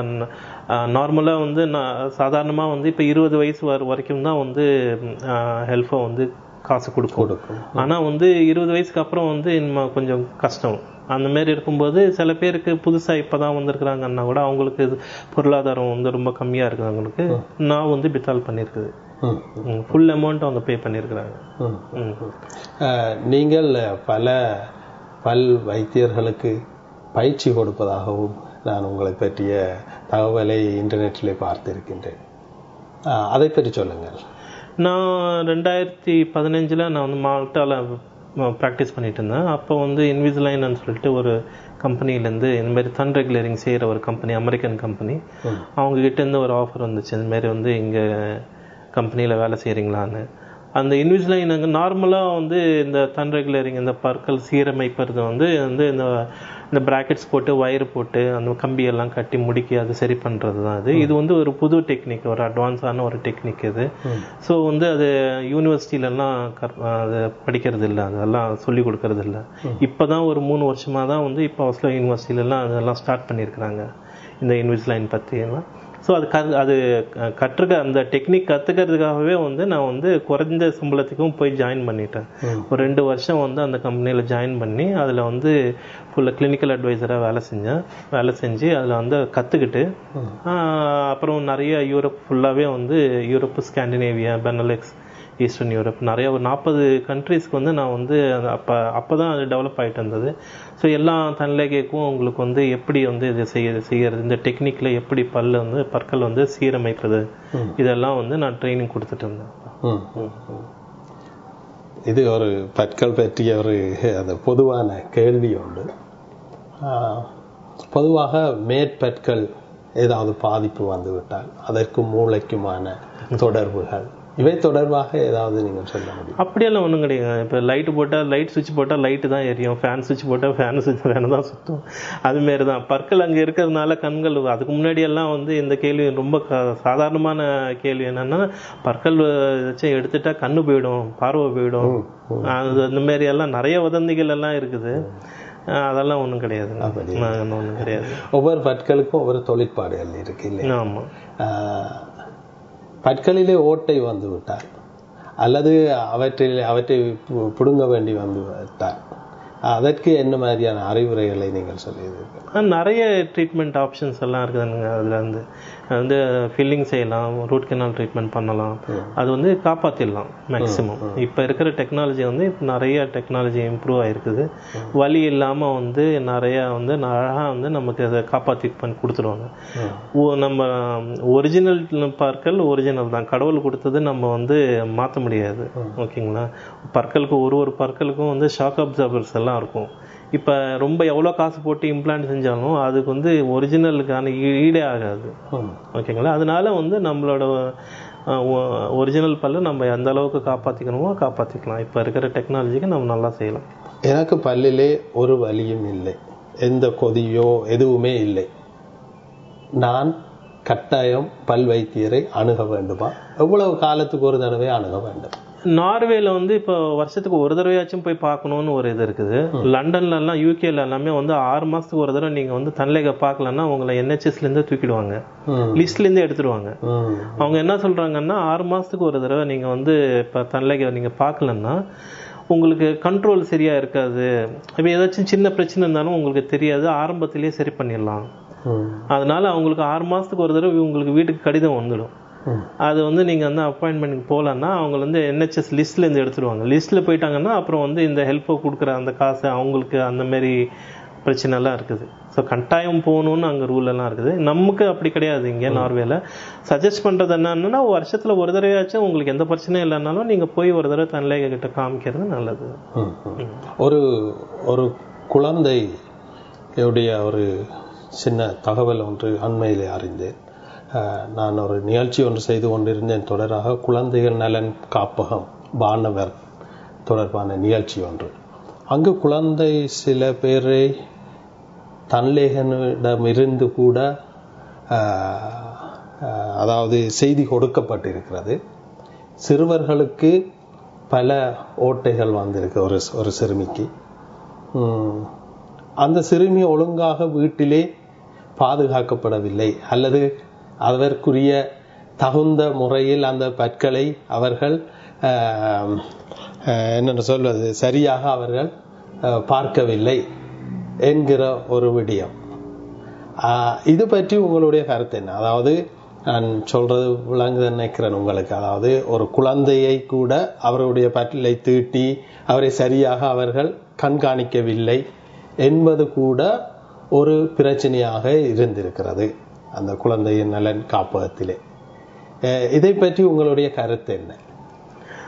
நார்மலா வந்து நான் சாதாரணமா வந்து இப்ப இருபது வயசு வர வரைக்கும் தான் வந்து ஹெல்ப்பை வந்து காசு கொடுக்கும்
கொடுக்கும்
ஆனா வந்து இருபது வயசுக்கு அப்புறம் வந்து இன்னும் கொஞ்சம் கஷ்டம் அந்த மாதிரி இருக்கும்போது சில பேருக்கு புதுசா இப்பதான் வந்திருக்கிறாங்கன்னா கூட அவங்களுக்கு இது பொருளாதாரம் வந்து ரொம்ப கம்மியா இருக்குது அவங்களுக்கு நான் வந்து பித்தால் பண்ணியிருக்குது
ம்,
ஃபுல் அமௌண்ட் அவங்க பே பண்ணியிருக்கிறாங்க
ம்.
ம்.
அஹ், நீங்கள் பல பல் வைத்தியர்களுக்கு பயிற்சி கொடுப்பதாகவும் நான் உங்களை பற்றிய தகவலை இன்டர்நெட்டிலே பார்த்திருக்கின்றேன் அஹ், அதை பற்றி சொல்லுங்கள்
நான் ரெண்டாயிரத்தி பதினஞ்சில் நான் வந்து மால்ட்டாவில் ப்ராக்டிஸ் பண்ணிட்டு இருந்தேன் அப்போ வந்து இன்விசிலைன்னு சொல்லிட்டு ஒரு கம்பெனிலேருந்து இந்த மாதிரி தன் ரெகுலரிங் செய்கிற ஒரு கம்பெனி அமெரிக்கன் கம்பெனி அவங்க கிட்ட இருந்து ஒரு ஆஃபர் வந்துச்சு இந்த மாதிரி வந்து இங்கே கம்பெனியில் வேலை செய்கிறீங்களான்னு அந்த இன்விசிலைன் நார்மலாக வந்து இந்த தன் ரெகுலரிங் இந்த பற்கள் சீரமைப்பது வந்து வந்து இந்த இந்த பிராக்கெட்ஸ் போட்டு வயர் போட்டு அந்த கம்பியெல்லாம் கட்டி முடுக்கி அது சரி பண்ணுறது தான் அது இது வந்து ஒரு புது டெக்னிக் ஒரு அட்வான்ஸான ஒரு டெக்னிக் இது ஸோ வந்து அது யூனிவர்சிட்டிலலாம் கற் அது படிக்கிறது இல்லை அதெல்லாம் சொல்லி கொடுக்கறது இல்லை இப்போ தான் ஒரு மூணு வருஷமாக தான் வந்து இப்போ ஆஸ்லோ யூனிவர்சிட்டிலலாம் அதெல்லாம் ஸ்டார்ட் பண்ணியிருக்கிறாங்க இந்த இன்விசிலைன் பற்றி எல்லாம் ஸோ அது க அது க- கற்றுக்க அந்த டெக்னிக் கற்றுக்கிறதுக்காகவே வந்து நான் வந்து குறைந்த சம்பளத்துக்கும் போய் ஜாயின் பண்ணிட்டேன் ஒரு ரெண்டு வருஷம் வந்து அந்த கம்பெனியில் ஜாயின் பண்ணி அதில் வந்து ஃபுல்லாக கிளினிக்கல் அட்வைசராக வேலை செஞ்சேன் வேலை செஞ்சு அதில் வந்து கற்றுக்கிட்டு அப்புறம் நிறைய யூரோப் ஃபுல்லாகவே வந்து Europe Scandinavia Benelux eastern Europe நிறைய ஒரு நாற்பது கண்ட்ரீஸ்க்கு வந்து நான் வந்து அப்போ அப்போ தான் அது டெவலப் ஆகிட்டு இருந்தது ஸோ எல்லா தன்லேகைக்கும் உங்களுக்கு வந்து எப்படி வந்து இது செய்ய செய்யறது இந்த டெக்னிக்கில் எப்படி பல்லு வந்து பற்கள் வந்து சீரமைப்பது இதெல்லாம் வந்து நான் ட்ரைனிங் கொடுத்துட்டு இருந்தேன்
ம், ம், ம். இது ஒரு பற்கள் பற்றிய ஒரு அந்த பொதுவான கேள்வி உண்டு ஆஹ், பொதுவாக மேற்பற்கள் ஏதாவது பாதிப்பு வந்துவிட்டால் அதற்கும் மூளைக்குமான தொடர்புகள் இவை தொடர்பாக ஏதாவது நீங்கள் சொல்ல முடியும்
அப்படியெல்லாம் ஒன்றும் கிடையாது இப்போ லைட்டு போட்டால் லைட் சுவிட்ச் போட்டால் லைட்டு தான் எரியும் ஃபேன் சுவிட்ச் போட்டால் ஃபேன் சுவிட்ச் ஃபேன் தான் சுற்றும் அதுமாரி தான் பற்கள் அங்கே இருக்கிறதுனால கண்கள் அதுக்கு முன்னாடி எல்லாம் வந்து இந்த கேள்வி ரொம்ப க- சாதாரணமான கேள்வி என்னன்னா பற்கள் ஏதாச்சும் எடுத்துட்டா கண்ணு போயிடும் பார்வை போயிடும் அது அந்த மாதிரி எல்லாம் நிறைய வதந்திகள் எல்லாம் இருக்குது அஹ் அதெல்லாம் ஒன்றும் கிடையாது ஒன்றும் கிடையாது
ஒவ்வொரு பற்களுக்கும் ஒவ்வொரு தொழிற்பாடுகள் இருக்கு இல்லையா
ஆமாம்
ஆஹ், பற்களிலே ஓட்டை வந்து விட்டால் அல்லது அவற்றில் அவற்றை பு- பிடுங்க வேண்டி வந்து விட்டால் அதற்கு என்ன மாதிரியான அறிவுரைகளை நீங்கள் சொல்லியிருக்கீர்கள்
ஆ, நிறைய ட்ரீட்மெண்ட் ஆப்ஷன்ஸ் எல்லாம் இருக்குதுங்க அதில் வந்து வந்து ஃபில்லிங் செய்யலாம் ரூட் கெனால் ட்ரீட்மெண்ட் பண்ணலாம் அது வந்து காப்பாற்றிடலாம் மேக்ஸிமம் இப்போ இருக்கிற டெக்னாலஜி வந்து இப்போ நிறைய டெக்னாலஜி இம்ப்ரூவ் ஆயிருக்குது வலி இல்லாமல் வந்து நிறைய வந்து அழகாக வந்து நமக்கு அதை காப்பாற்றி பண்ணி கொடுத்துருவாங்க ஓ நம்ம ஒரிஜினல் பற்கள் ஒரிஜினல் தான் கடவுள் கொடுத்தது நம்ம வந்து மாற்ற முடியாது ஓகேங்களா பற்களுக்கு ஒரு ஒரு பற்களுக்கும் வந்து ஷாக் அப்சர்வர்ஸ் எல்லாம் இருக்கும் இப்போ ரொம்ப எவ்வளோ காசு போட்டு இம்ப்ளான்ட் செஞ்சாலும் அதுக்கு வந்து ஒரிஜினலுக்கான ஈ- ஈடே ஆகாது ஓகேங்களா அதனால வந்து நம்மளோட ஒரிஜினல் பல்லு நம்ம எந்த அளவுக்கு காப்பாற்றிக்கணுமோ காப்பாற்றிக்கலாம் இப்போ இருக்கிற டெக்னாலஜிக்கு நம்ம நல்லா செய்யலாம்
எனக்கு பல்லிலே ஒரு வலியும் இல்லை எந்த கொதியோ எதுவுமே இல்லை நான் கட்டாயம் பல் வைத்தியரை அணுக வேண்டுமா எவ்வளவு காலத்துக்கு ஒரு தடவை அணுக வேண்டும்
நார்வேல வந்து இப்போ வருஷத்துக்கு ஒரு தடவையாச்சும் போய் பார்க்கணும்னு ஒரு இது இருக்குது லண்டன்ல எல்லாம் யூகேல எல்லாமே வந்து ஆறு மாசத்துக்கு ஒரு தடவை நீங்க வந்து தன்லேக பார்க்கலன்னா உங்களை NHS ல இருந்து தூக்கிடுவாங்க
ம்.
லிஸ்ட்ல இருந்து எடுத்துடுவாங்க
ம்.
அவங்க என்ன சொல்றாங்கன்னா ஆறு மாசத்துக்கு ஒரு தடவை நீங்க வந்து இப்ப தன்லேக நீங்க பார்க்கலன்னா உங்களுக்கு கண்ட்ரோல் சரியா இருக்காது இப்போ ஏதாச்சும் சின்ன பிரச்சனை இருந்தாலும் உங்களுக்கு தெரியாது ஆரம்பத்திலேயே சரி பண்ணிடலாம்
ம்.
அதனால அவங்களுக்கு ஆறு மாசத்துக்கு ஒரு தடவை உங்களுக்கு வீட்டுக்கு கடிதம் வந்துடும்
ம்.
அது வந்து நீங்கள் வந்து அப்பாயின்மெண்ட்டுக்கு போகலன்னா அவங்க வந்து என்ஹெச்எஸ் லிஸ்ட்லேருந்து எடுத்துருவாங்க லிஸ்ட்டில் போயிட்டாங்கன்னா அப்புறம் வந்து இந்த ஹெல்ப்பை கொடுக்குற அந்த காசு அவங்களுக்கு அந்த மாதிரி பிரச்சனைலாம் இருக்குது ஸோ கட்டாயம் போகணும்னு அங்கே ரூல் எல்லாம் இருக்குது நமக்கு அப்படி கிடையாது இங்கே நார்வேல சஜஸ்ட் பண்ணுறது என்னன்னா வருஷத்தில் ஒரு தடவையாச்சும் உங்களுக்கு எந்த பிரச்சனையும் இல்லைனாலும் நீங்கள் போய் ஒரு தடவை தன்லேக கிட்ட காமிக்கிறது நல்லது
ம், ம். ஒரு ஒரு குழந்தை உடைய ஒரு சின்ன தகவல் ஒன்று அண்மையிலே அறிந்தேன் அஹ், நான் ஒரு நிகழ்ச்சி ஒன்று செய்து கொண்டிருந்தேன் தொடராக குழந்தைகள் நலன் காப்பகம் வானவர் தொடர்பான நிகழ்ச்சி ஒன்று அங்கு குழந்தை சில பேரை தன்லேகனிடமிருந்து கூட அஹ், அஹ், அதாவது செய்தி கொடுக்கப்பட்டிருக்கிறது சிறுவர்களுக்கு பல ஓட்டைகள் வந்திருக்கு ஒரு ஒரு சிறுமிக்கு உம், அந்த சிறுமி ஒழுங்காக வீட்டிலே பாதுகாக்கப்படவில்லை அல்லது அதற்குரிய தகுந்த முறையில் அந்த பற்களை அவர்கள் ஆஹ், ஆஹ், என்னென்னு சொல்வது சரியாக அவர்கள் ஆஹ், பார்க்கவில்லை என்கிற ஒரு விடயம் ஆஹ், இது பற்றி உங்களுடைய கருத்து என்ன அதாவது நான் சொல்றது விளங்குது நினைக்கிறேன் உங்களுக்கு அதாவது ஒரு குழந்தையை கூட அவருடைய பற்றிலை தீட்டி அவரை சரியாக அவர்கள் கண்காணிக்கவில்லை என்பது கூட ஒரு பிரச்சனையாக இருந்திருக்கிறது அந்த குழந்தையின் நலன் காப்பகத்திலே அஹ், இதை பற்றி உங்களுடைய கருத்து என்ன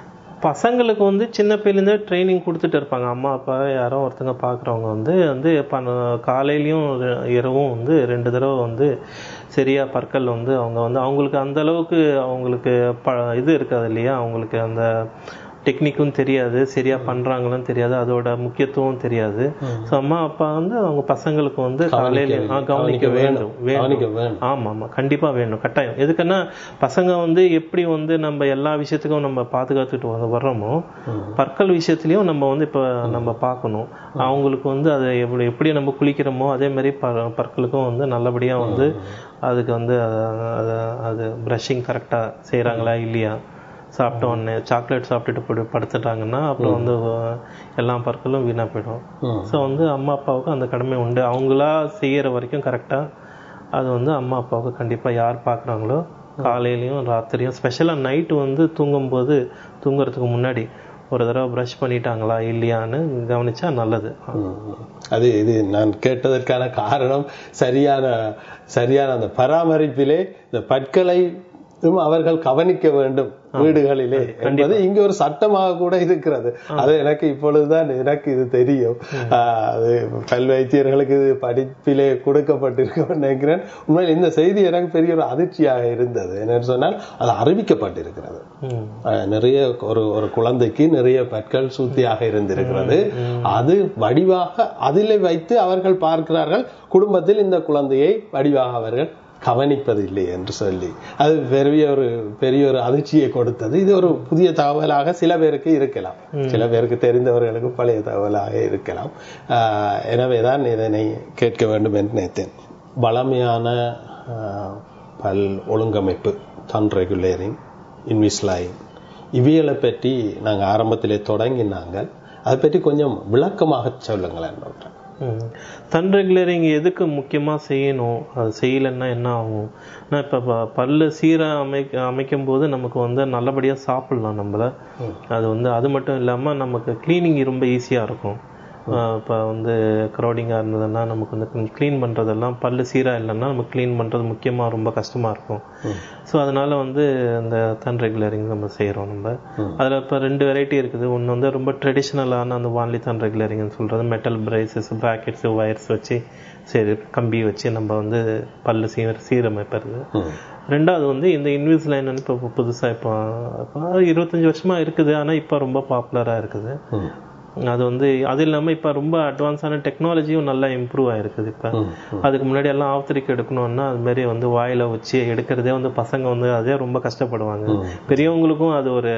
பசங்களுக்கு வந்து சின்ன பிள்ளைலேருந்தே ட்ரைனிங் கொடுத்துட்டு இருப்பாங்க அம்மா அப்பா யாரோ ஒருத்தங்க பார்க்குறவங்க வந்து வந்து பண காலையிலையும் ரெ- இரவும் வந்து ரெண்டு தடவை வந்து சரியா பற்கள் வந்து அவங்க வந்து அவங்களுக்கு அந்த அளவுக்கு அவங்களுக்கு ப இது இருக்காது இல்லையா அவங்களுக்கு அந்த டெக்னிக்கும் தெரியாது சரியா பண்றாங்களான்னு தெரியாது அதோட முக்கியத்துவம் தெரியாது ஸோ அம்மா அப்பா வந்து அவங்க பசங்களுக்கு வந்து காலையில ஆ, கவனிக்க வேண்டும்
கவனிக்க
வேண்டும்
வேண்டும்
ஆமா ஆமா கண்டிப்பா வேணும் கட்டாயம் எதுக்குன்னா பசங்க வந்து எப்படி வந்து நம்ம எல்லா விஷயத்துக்கும் நம்ம பாதுகாத்துட்டு வர- வர்றோமோ பற்கள் விஷயத்துலயும் நம்ம வந்து இப்ப நம்ம பார்க்கணும் அவங்களுக்கு வந்து அதை எப்படி எப்படி நம்ம குளிக்கிறோமோ அதே மாதிரி ப- பற்களுக்கும் வந்து நல்லபடியா வந்து அதுக்கு வந்து அத- அத- அது ப்ரஷிங் கரெக்டா செய்றாங்களா இல்லையா சாப்பிட்ட உடனே சாக்லேட் சாப்பிட்டுட்டு போய் படுத்துட்டாங்கன்னா அப்புறம் வந்து அஹ், எல்லா பற்களும் வீணா போயிடும்
ம்.
ஸோ வந்து அம்மா அப்பாவுக்கு அந்த கடமை உண்டு அவங்களா செய்யற வரைக்கும் கரெக்டா அது வந்து அம்மா அப்பாவுக்கு கண்டிப்பா யார் பார்க்குறாங்களோ காலையிலயும் ராத்திரியும் ஸ்பெஷலாக நைட்டு வந்து தூங்கும்போது தூங்குறதுக்கு முன்னாடி ஒரு தடவை ப்ரஷ் பண்ணிட்டாங்களா இல்லையான்னு கவனிச்சா நல்லது
ம். அது இது நான் கேட்டதற்கான காரணம் சரியான சரியான அந்த பராமரிப்பிலே இந்த பற்களை அவர்கள் கவனிக்க வேண்டும் வீடுகளிலே என்பது இங்க ஒரு சட்டமாக கூட இருக்கிறது அது எனக்கு இப்பொழுதுதான் எனக்கு இது தெரியும் ஆஹ் அது பல் வைத்தியர்களுக்கு இது படிப்பிலே கொடுக்கப்பட்டிருக்க நினைக்கிறேன் உண்மையில் இந்த செய்தி எனக்கு பெரிய ஒரு அதிர்ச்சியாக இருந்தது என்னன்னு சொன்னால் அது அறிவிக்கப்பட்டிருக்கிறது
ம்.
அஹ் நிறைய ஒரு ஒரு குழந்தைக்கு நிறைய பற்கள் சூத்தியாக இருந்திருக்கிறது அது வடிவாக அதிலே வைத்து அவர்கள் பார்க்கிறார்கள் குடும்பத்தில் இந்த குழந்தையை வடிவாக அவர்கள் கவனிப்பதில்லை என்று சொல்லி அது பெரிய ஒரு பெரிய ஒரு அதிர்ச்சியை கொடுத்தது இது ஒரு புதிய தகவலாக சில பேருக்கு இருக்கலாம் சில பேருக்கு தெரிந்தவர்களுக்கு பழைய தகவலாக இருக்கலாம் ஆஹ் எனவேதான் இதனை கேட்க வேண்டும் என்று நினைத்தேன் வளமையான ஆஹ், பல் ஒழுங்கமைப்பு தன் ரெகுலேரிங் இன்விஸ்லைன் இவியலை பற்றி நாங்கள் ஆரம்பத்திலே தொடங்கினாங்க அதை பற்றி கொஞ்சம் விளக்கமாக சொல்லுங்களேன் டாக்டர்
ம். தன் ரெகுலரிங் எதுக்கு முக்கியமா செய்யணும் அது செய்யலைன்னா என்ன ஆகும் நான் இப்போ ப- பல்லு சீரா அமைக்க அமைக்கும் போது நமக்கு வந்து நல்லபடியா சாப்பிடலாம் நம்மள அது வந்து அது மட்டும் இல்லாம நமக்கு கிளீனிங் ரொம்ப ஈஸியா இருக்கும் இப்போ வந்து க்ரௌடிங்காக இருந்ததுன்னா நமக்கு வந்து க்ளீன் பண்ணுறதெல்லாம் பல்லு சீராக இல்லைன்னா நம்ம க்ளீன் பண்ணுறது முக்கியமாக ரொம்ப கஷ்டமாக இருக்கும் ஸோ அதனால வந்து இந்த தன் ரெகுலரிங் நம்ம செய்கிறோம் நம்ம அதில் இப்போ ரெண்டு வெரைட்டி இருக்குது ஒன்று வந்து ரொம்ப ட்ரெடிஷ்னலான அந்த வான்லி தன் ரெகுலரிங்னு சொல்கிறது மெட்டல் பிரைசஸ் ப்ராக்கெட்ஸ் ஒயர்ஸ் வச்சு சரி கம்பி வச்சு நம்ம வந்து பல்லு சீர சீரமைப்பது ரெண்டாவது வந்து இந்த இன்விஸ்லைன் இப்போ புதுசாக இப்போ இப்போ இருபத்தஞ்சி வருஷமா இருக்குது ஆனால் இப்போ ரொம்ப பாப்புலராக இருக்குது அது வந்து அது இல்லாம இப்ப ரொம்ப அட்வான்ஸான டெக்னாலஜியும் நல்லா இம்ப்ரூவ் ஆயிருக்குது இப்ப அதுக்கு முன்னாடி எல்லாம் ஆப்தரிக்கு எடுக்கணும்னா அது மாதிரி வந்து வாயில வச்சு எடுக்கிறதே வந்து பசங்க வந்து அதே ரொம்ப கஷ்டப்படுவாங்க பெரியவங்களுக்கும் அது ஒரு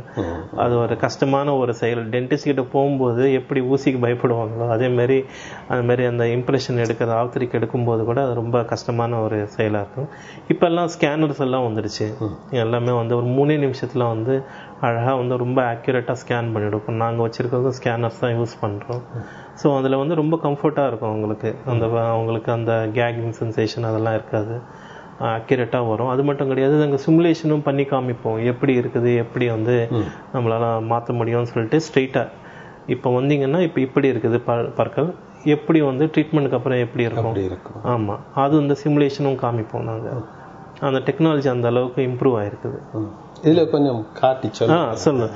அது ஒரு கஷ்டமான ஒரு செயல் டென்டிஸ்ட் கிட்ட போகும்போது எப்படி ஊசிக்கு பயப்படுவாங்களோ அதே மாதிரி அது மாதிரி அந்த இம்ப்ரெஷன் எடுக்கிற ஆப்தரிக்கு எடுக்கும்போது கூட அது ரொம்ப கஷ்டமான ஒரு செயலா இருக்கும் இப்ப எல்லாம் ஸ்கேனர்ஸ் எல்லாம் வந்துடுச்சு எல்லாமே வந்து ஒரு மூணே நிமிஷத்துல வந்து அழகா வந்து ரொம்ப அக்யூரேட்டா ஸ்கேன் பண்ணிடும் இப்போ நாங்க வச்சிருக்கிறது ஸ்கேனர்ஸ் தான் யூஸ் பண்றோம் ஸோ அதுல வந்து ரொம்ப கம்ஃபர்ட்டா இருக்கும் அவங்களுக்கு அந்த அவங்களுக்கு அந்த கேகிங் சென்சேஷன் அதெல்லாம் இருக்காது அக்யூரேட்டாக வரும் அது மட்டும் கிடையாது நாங்கள் சிமுலேஷனும் பண்ணி காமிப்போம் எப்படி இருக்குது எப்படி வந்து நம்மளால மாற்ற முடியும்னு சொல்லிட்டு ஸ்ட்ரெயிட்டாக இப்போ வந்தீங்கன்னா இப்போ இப்படி இருக்குது ப- பற்கள் எப்படி வந்து ட்ரீட்மெண்ட்டுக்கு அப்புறம் எப்படி இருக்கும்
அப்படி இருக்கும்
ஆமா அது இந்த சிமுலேஷனும் காமிப்போம் நாங்க அந்த டெக்னாலஜி அந்த அளவுக்கு இம்ப்ரூவ் ஆயிருக்குது
ம். இதுல கொஞ்சம் காட்டி
ஆ
சொல்லு
சொல்லு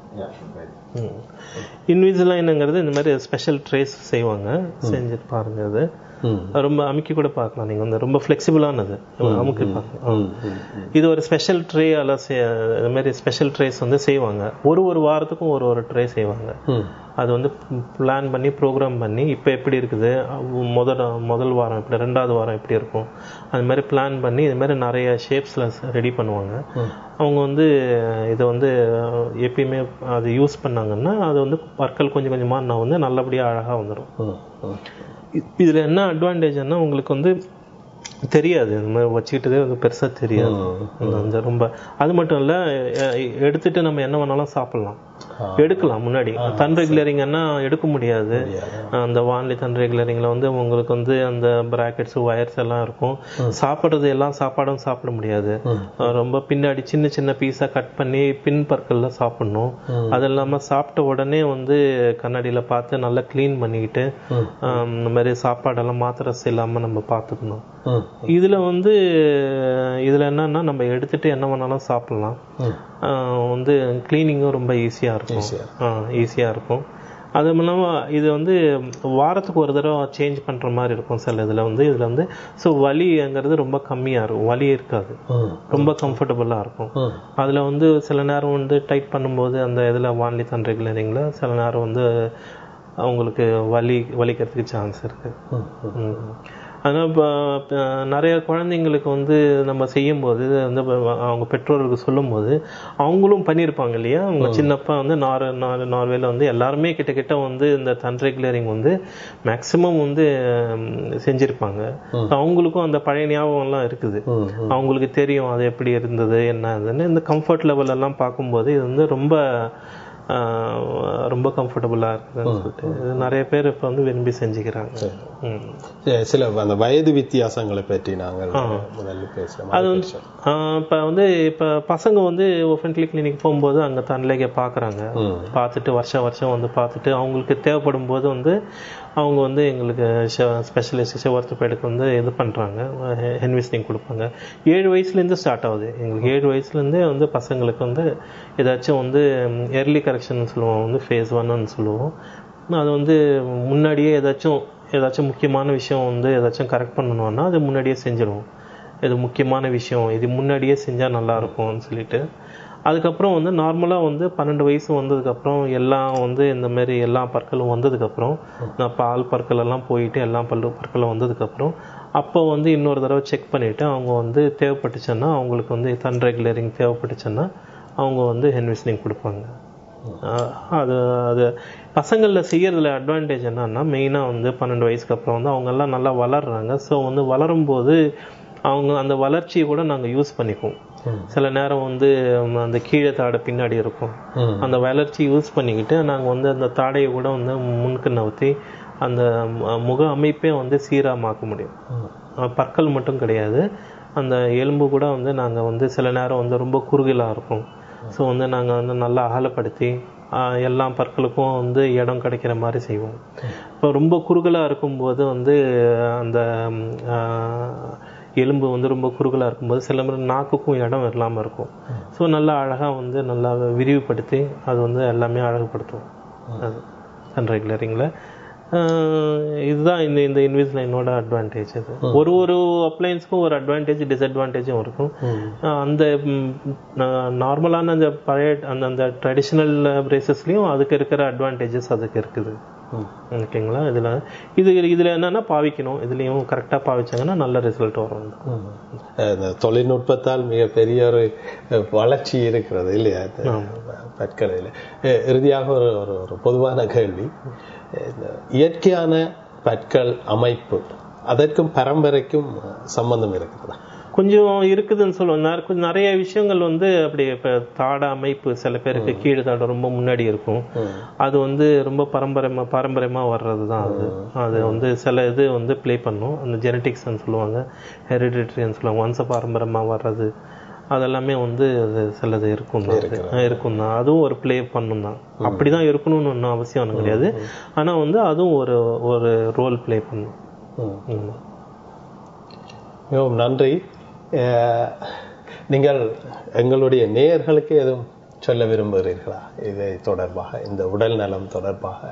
இன்விசிலைனுங்கிறது இந்த மாதிரி ஸ்பெஷல் ட்ரேஸ் செய்வாங்க செஞ்சு பாருங்க அது
ம்.
அது ரொம்ப அமுக்கி கூட பார்க்கலாம் நீங்க வந்து ரொம்ப ஃபிளெக்சிபிளானது அமுக்கி பார்க்கலாம் இது ஒரு ஸ்பெஷல் ட்ரே எல்லாம் செய்- இந்த மாதிரி ஸ்பெஷல் ட்ரேஸ் வந்து செய்வாங்க ஒரு ஒரு வாரத்துக்கும் ஒரு ஒரு ட்ரே செய்வாங்க
ம்.
அது வந்து பிளான் பண்ணி ப்ரோக்ராம் பண்ணி இப்போ எப்படி இருக்குது அஹ் முதல் முதல் வாரம் எப்படி ரெண்டாவது வாரம் எப்படி இருக்கும் அது மாதிரி பிளான் பண்ணி இது மாதிரி நிறைய ஷேப்ஸில் ரெடி பண்ணுவாங்க அவங்க வந்து இதை வந்து அஹ், எப்பயுமே அது யூஸ் பண்ணாங்கன்னா அது வந்து பற்கள் கொஞ்சம் கொஞ்சமாக நான் வந்து நல்லபடியாக அழகாக வந்துடும்
ம். ம்.
இதில் என்ன அட்வான்டேஜ்னா உங்களுக்கு வந்து தெரியாது இந்த மாதிரி வச்சுக்கிட்டதே வந்து பெருசா தெரியாது அந்த- அந்த ரொம்ப அது மட்டும் இல்ல அஹ் எடுத்துட்டு நம்ம என்ன வேணாலும் சாப்பிடலாம் எடுக்கலாம் முன்னாடி தன் ரெகுலரிங்கன்னா எடுக்க முடியாது அந்த வான்லி தன் ரெகுலரிங்ல வந்து உங்களுக்கு வந்து அந்த பிராக்கெட்ஸ் ஒயர்ஸ் எல்லாம் இருக்கும் சாப்பிடுறது எல்லாம் சாப்பாடும் சாப்பிட முடியாது அஹ் ரொம்ப பின்னாடி சின்ன சின்ன பீஸா கட் பண்ணி பின் பற்கள்ல சாப்பிடணும் அது இல்லாம சாப்பிட்ட உடனே வந்து கண்ணாடியில பார்த்து நல்லா க்ளீன் பண்ணிக்கிட்டு ஆம், இந்த மாதிரி சாப்பாடெல்லாம் மாத்திரஸ் இல்லாம நம்ம பார்த்துக்கணும் இதுல வந்து இதுல என்னன்னா நம்ம எடுத்துட்டு என்ன வேணாலும் சாப்பிடலாம்
ம்.
ஆஹ் வந்து கிளீனிங்கும் ரொம்ப ஈஸியா இருக்கும் ஈஸியா இருக்கும் அதுவும் இல்லாமல் இது வந்து வாரத்துக்கு ஒரு தடவை சேஞ்ச் பண்ற மாதிரி இருக்கும் சில இதுல வந்து இதுல வந்து ஸோ வலிங்கிறது ரொம்ப கம்மியா இருக்கும் வலி இருக்காது
ம்.
ரொம்ப கம்ஃபர்டபுளா இருக்கும்
ம்.
அதுல வந்து சில நேரம் வந்து டைட் பண்ணும்போது அந்த இதுல வான்லி தன் ரெகுலரிங்ல சில நேரம் வந்து அவங்களுக்கு வலி வலிக்கிறதுக்கு சான்ஸ் இருக்கு
ம். ம்.
ம். அதனால இப்போ நிறைய குழந்தைங்களுக்கு வந்து நம்ம செய்யும்போது வந்து இப்ப அவங்க பெற்றோருக்கு சொல்லும்போது அவங்களும் பண்ணியிருப்பாங்க இல்லையா அவங்க சின்னப்பா வந்து நார் நார் நார்வேல வந்து எல்லாருமே கிட்ட கிட்ட வந்து இந்த தன் ரெகுலரிங் வந்து மேக்சிமம் வந்து ம், செஞ்சிருப்பாங்க அவங்களுக்கும் அந்த பழைய ஞாபகம்லாம் இருக்குது
ம்.
அவங்களுக்கு தெரியும் அது எப்படி இருந்தது என்ன இதுன்னு இந்த கம்ஃபர்ட் லெவல் எல்லாம் பார்க்கும்போது இது வந்து ரொம்ப ஆஹ், ரொம்ப கம்ஃபர்டபுளாக இருக்குதுன்னு சொல்லிட்டு இது நிறைய பேர் இப்போ வந்து விரும்பி செஞ்சுக்கிறாங்க ம்.
சி- சில அந்த வயது வித்தியாசங்களை பற்றி நாங்கள் முதல்ல பேசலாம்
அது வந்து இப்போ வந்து இப்போ பசங்க வந்து ஒஃபென்ட்லி கிளினிக் போகும்போது அங்கே தன்லேகை பார்க்குறாங்க
ம்.
பார்த்துட்டு வருஷம் வருஷம் வந்து பார்த்துட்டு அவங்களுக்கு தேவைப்படும் போது வந்து அவங்க வந்து எங்களுக்கு ஸ்பெஷலிஸ்ட் செவர்த்தப்பேடுக்கு வந்து இது பண்ணுறாங்க ஹென்விஸ்டிங் கொடுப்பாங்க ஏழு வயசுலேருந்து ஸ்டார்ட் ஆகுது எங்களுக்கு ஏழு வயசுலேருந்தே வந்து பசங்களுக்கு வந்து ஏதாச்சும் வந்து எர்லி கரெக்ஷன் சொல்லுவோம் வந்து ஃபேஸ் ஒன்னு சொல்லுவோம் அது வந்து முன்னாடியே ஏதாச்சும் ஏதாச்சும் முக்கியமான விஷயம் வந்து ஏதாச்சும் கரெக்ட் பண்ணணும்னா அது முன்னாடியே செஞ்சிருவோம் இது முக்கியமான விஷயம் இது முன்னாடியே செஞ்சால் நல்லா இருக்கும்னு சொல்லிட்டு அதுக்கப்புறம் வந்து நார்மலாக வந்து பன்னெண்டு வயசு வந்ததுக்கப்புறம் எல்லாம் வந்து இந்த மாதிரி எல்லா பற்களும் வந்ததுக்கப்புறம் நான் பால் பற்கள் எல்லாம் போயிட்டு எல்லா பல்லு பற்களும் வந்ததுக்கப்புறம் அப்போ வந்து இன்னொரு தடவை செக் பண்ணிவிட்டு அவங்க வந்து தேவைப்பட்டுச்சுன்னா அவங்களுக்கு வந்து தன் ரெகுலரிங் தேவைப்பட்டுச்சுன்னா அவங்க வந்து ஹென்விஸ்னிங் கொடுப்பாங்க ஆஹ் அது அது பசங்களில் செய்யறதுல அட்வான்டேஜ் என்னன்னா மெயினாக வந்து பன்னெண்டு வயசுக்கு அப்புறம் வந்து அவங்க எல்லாம் நல்லா வளர்றாங்க ஸோ வந்து வளரும்போது அவங்க அந்த வளர்ச்சியை கூட நாங்கள் யூஸ் பண்ணிக்குவோம் சில நேரம் வந்து ம், அந்த கீழே தாடை பின்னாடி இருக்கும்
ம்.
அந்த வளர்ச்சி யூஸ் பண்ணிக்கிட்டு நாங்கள் வந்து அந்த தாடையை கூட வந்து முன்னுக்கு நவுத்தி அந்த ம- முக அமைப்பே வந்து சீராக மாற்ற முடியும் அஹ் பற்கள் மட்டும் கிடையாது அந்த எலும்பு கூட வந்து நாங்கள் வந்து சில நேரம் வந்து ரொம்ப குறுகலாக இருக்கும் ஸோ வந்து நாங்கள் வந்து நல்லா அகலப்படுத்தி ஆஹ் எல்லா பற்களுக்கும் வந்து இடம் கிடைக்கிற மாதிரி செய்வோம் இப்போ ரொம்ப குறுகலாக இருக்கும்போது வந்து அந்த ம், ஆஹ், எலும்பு வந்து ரொம்ப குறுகலாக இருக்கும்போது சில முறை நாக்குக்கும் இடம் இல்லாமல் இருக்கும் ஸோ நல்லா அழகாக வந்து நல்லா விரிவுபடுத்தி அது வந்து எல்லாமே அழகுபடுத்துவோம் அது சன் ரெகுலரிங்கில் இதுதான் இந்த இந்த இன்விஸ்லைனோட அட்வான்டேஜ் இது ஒரு ஒரு அப்ளையன்ஸ்க்கும் ஒரு அட்வான்டேஜ் டிஸ்அட்வான்டேஜும் இருக்கும் ஆஹ் அந்த நார்மலான அந்த பழைய அந்த அந்த ட்ரெடிஷ்னல் பிரேசஸ்லையும் அதுக்கு இருக்கிற அட்வான்டேஜஸ் அதுக்கு இருக்குது ஓகேங்களா இதில் இது இதில் என்னன்னா பாவிக்கணும் இதுலேயும் கரெக்டாக பாவிச்சாங்கன்னா நல்ல ரிசல்ட் வரும்
ம். இந்த தொழில்நுட்பத்தால் மிகப்பெரிய ஒரு அஹ், வளர்ச்சி இருக்கிறது இல்லையா இந்த பற்கலையில் அஹ், இறுதியாக ஒரு ஒரு ஒரு பொதுவான கேள்வி இந்த இயற்கையான பற்கள் அமைப்பு அதற்கும் பரம்பரைக்கும் சம்பந்தம் இருக்கிறதா
கொஞ்சம் இருக்குதுன்னு சொல்லுவோம் நிறைய- கொஞ்சம் நிறைய விஷயங்கள் வந்து அப்படி இப்போ தாட அமைப்பு சில பேருக்கு கீழே தாடை ரொம்ப முன்னாடி இருக்கும் அது வந்து ரொம்ப பாரம்பரியமா பாரம்பரியமா வர்றது தான் அது அது வந்து சில இது வந்து ப்ளே பண்ணும் அந்த ஜெனட்டிக்ஸ்ன்னு சொல்லுவாங்க ஹெரிடிட்ரின்னு சொல்லுவாங்க வம்ச பாரம்பரியமா வர்றது அதெல்லாமே வந்து அது சிலது இருக்கும் தான் அது. ஆ, இருக்கும் தான் அதுவும் ஒரு ப்ளே பண்ணும் தான் அப்படிதான் இருக்கணும்னு ஒன்றும் அவசியம் ஒன்றும் கிடையாது ஆனா வந்து அதுவும் ஒரு ஒரு ரோல் ப்ளே பண்ணும் ம்.
மிகவும் நன்றி அஹ், நீங்கள் எங்களுடைய நேயர்களுக்கு எதுவும் சொல்ல விரும்புகிறீர்களா இதை தொடர்பாக இந்த உடல் நலம் தொடர்பாக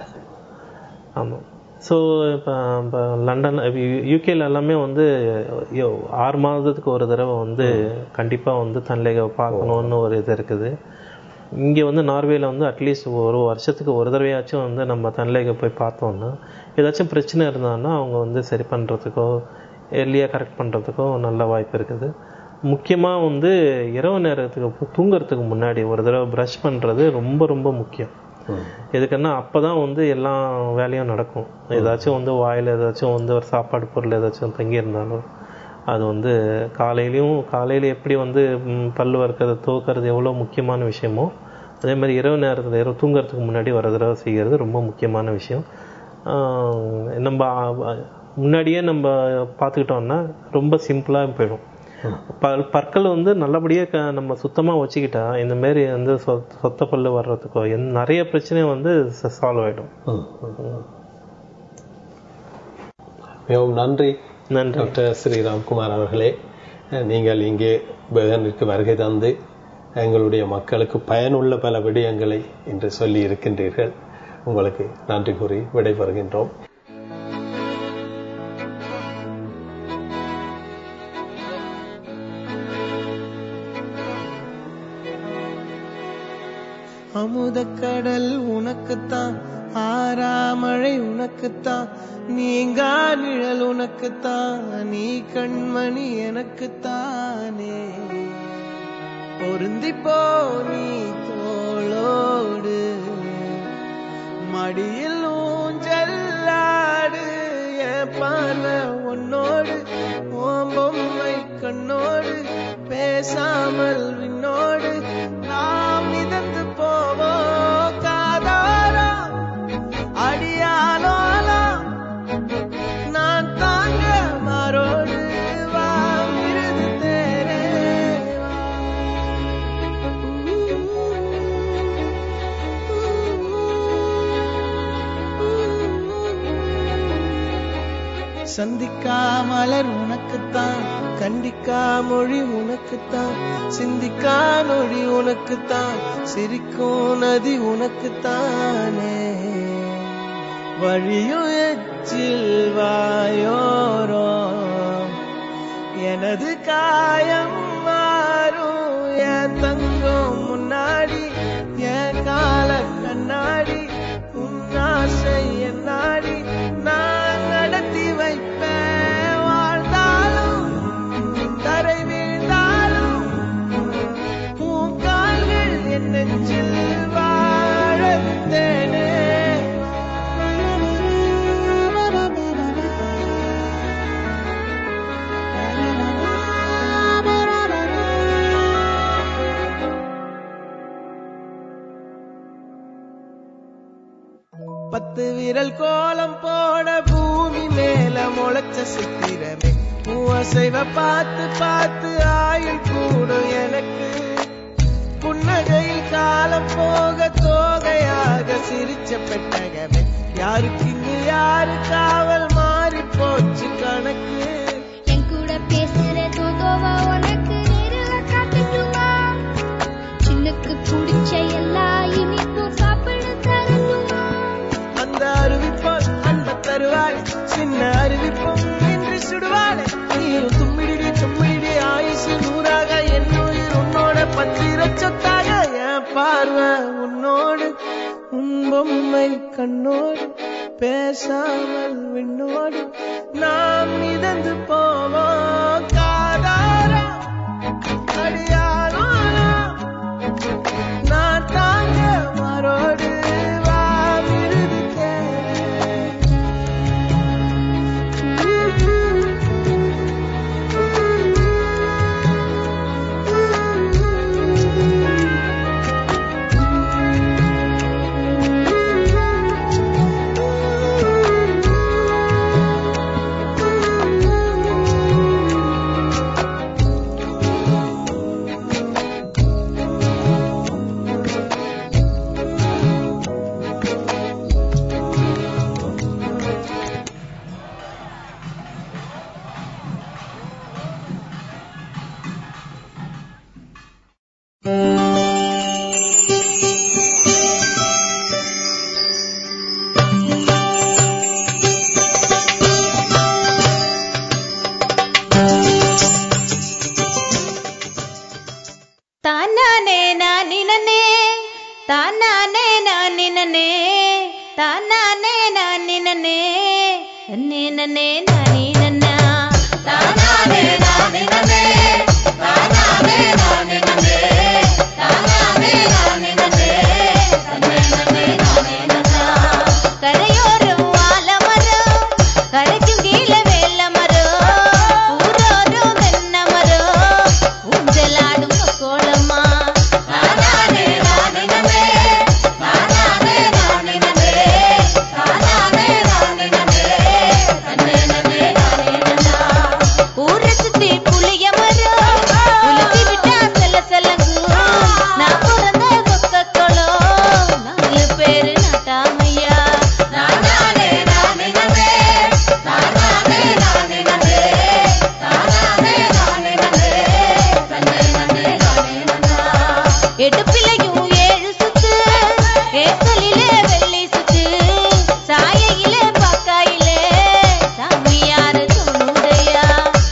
ஆமாம் ஸோ இப்போ இப்போ லண்டன் யூகேல எல்லாமே வந்து யோ, ஆறு மாதத்துக்கு ஒரு தடவை வந்து கண்டிப்பாக வந்து தன்லேக பார்க்கணுன்னு ஒரு இது இருக்குது இங்கே வந்து நார்வேல வந்து அட்லீஸ்ட் ஒரு வருஷத்துக்கு ஒரு தடவையாச்சும் வந்து நம்ம தன்லேக போய் பார்த்தோம்னா ஏதாச்சும் பிரச்சனை இருந்தான்னா அவங்க வந்து சரி பண்ணுறதுக்கோ எர்லியாக கரெக்ட் பண்ணுறதுக்கோ நல்ல வாய்ப்பு இருக்குது முக்கியமாக வந்து இரவு நேரத்துக்கு தூங்குறதுக்கு முன்னாடி ஒரு தடவை ப்ரஷ் பண்ணுறது ரொம்ப ரொம்ப முக்கியம் எதுக்குன்னா அப்பதான் வந்து எல்லா வேலையும் நடக்கும் ஏதாச்சும் வந்து வாயில ஏதாச்சும் வந்து ஒரு சாப்பாடு பொருள் ஏதாச்சும் தங்கி இருந்தாலும் அது வந்து காலையிலயும் காலையில எப்படி வந்து ம், பல்லு வறுக்கிறது துவக்கிறது எவ்வளோ முக்கியமான விஷயமோ அதே மாதிரி இரவு நேரத்தில் இரவு தூங்குறதுக்கு முன்னாடி ஒரு தடவை செய்கிறது ரொம்ப முக்கியமான விஷயம் ஆஹ் நம்ம ஆ- முன்னாடியே நம்ம பார்த்துக்கிட்டோம்னா ரொம்ப சிம்பிளாக போயிடும் பல் பற்கள் வந்து நல்லபடியாக க நம்ம சுத்தமாக வச்சுக்கிட்டா இந்த மாதிரி வந்து சொ- சொத்த பல்லு வர்றதுக்கோ எந் நிறைய பிரச்சனை வந்து சால்வ் ஆகிடும்
மிகவும் நன்றி
நன்றி
டாக்டர் ஸ்ரீராம்குமார் அவர்களே நீங்கள் இங்கே பேகனிற்கு வருகை தந்து எங்களுடைய மக்களுக்கு பயனுள்ள பல விடயங்களை இன்று சொல்லி இருக்கின்றீர்கள் உங்களுக்கு நன்றி கூறி விடைபெறுகின்றோம்
அமுதக்கடல் உனக்குத்தான் ஆறாமழை உனக்குத்தான் நீங்கா நிழல் உனக்குத்தான் நீ கண்மணி எனக்குத்தானே பொருந்தி போ நீ தோளோடு மடியில் ஊஞ்சல்லாடு என் பார்வை உன்னோடு ஓம் பொம்மை கண்ணோடு பேசாமல் விண்ணோடு நாம் மிதந்து போவோம் காதாரா அடியாலோலா நான் தாங்க மாறோடு வா விருது தேரே சந்திக்கா மலர் உனக்குத்தான் கண்டிக்கா மொழி உனக்குத்தான் சிந்திக்கா நொழி உனக்குத்தான் சிரிக்கும் நதி உனக்குத்தானே வழியும் எச்சில் வாயோரோ எனது காயம் மாறும் என் தங்கம் முன்னாடி என் கால கண்ணாடி உன் ஆசை என்னாடி நான் நடத்தி வைப்பேன் வாழ்ந்தாலும் தரை வீழ்ந்தாலும் உன் கால்கள் என் நெஞ்சில் வாழ விட்டேனே பத்து விரல் கோலம் போட பூமி மேல முளைச்ச சித்திரமே பூசைவ பார்த்து பார்த்து ஆயுள் கூடும் எனக்கு புன்னகையில் காலம் போக தோகையாக சிரிச்ச பெட்டகமே யாருக்கு இங்கு யாரு காவல் மாறி போச்சு கணக்கு
என் கூட பேசுற தோதோவா உனக்கு நேரில் காட்டட்டுமா சின்னுக்கு பிடிச்ச எல்லா இனிப்பும் சாப்பிட தரட்டுமா
அந்த அருவிப்போல் அன்ப தருவாள் சின்ன அருவிப்போம் என்று சுடுவாளே நீயும் தும்மிடி தும்மிடி ஆயுசு நூறாக என் உயிர் உன்னோட பத்திர சொத்தாக என் பார்வை உன்னோடு உன் பொம்மை கண்ணோடு பேசாமல் விண்ணோடு நாம் மிதந்து போவோம் காதாரா அடியாளோலா நான் தாங்க மரோடு வா விருது
ತಾನಾನೇ ನಾನಿನನೇ ತಾನಾನೇ ನಾನಿನನೇ ತಾನಾನೇ ನಾನಿನನೇ ನಿನನೇ ನಾನಿನನ್ನ ತಾನಾನೇ ನಾನಿನನೇ ತಾನಾನೇ ನಾನಿನನೇ ತಾನಾನೇ ನಾನಿನನೇ தன்னே நானேனன்னா கரையோரம் ஆலமரம் கரைக்கும் கீழே வெள்ள மரம் ஊரோரம் தென்னை மரம் ஊஞ்சலாடும் கோலமா நானானே நானினமே நானானே நானினமே நானானே நானினமே தன்னே நானே சுத்தையும் ஏழு சுத்து ஏசலிலே வெள்ளி சுத்து சாயையிலே பக்காயிலே சாமியாரு தோணுதையா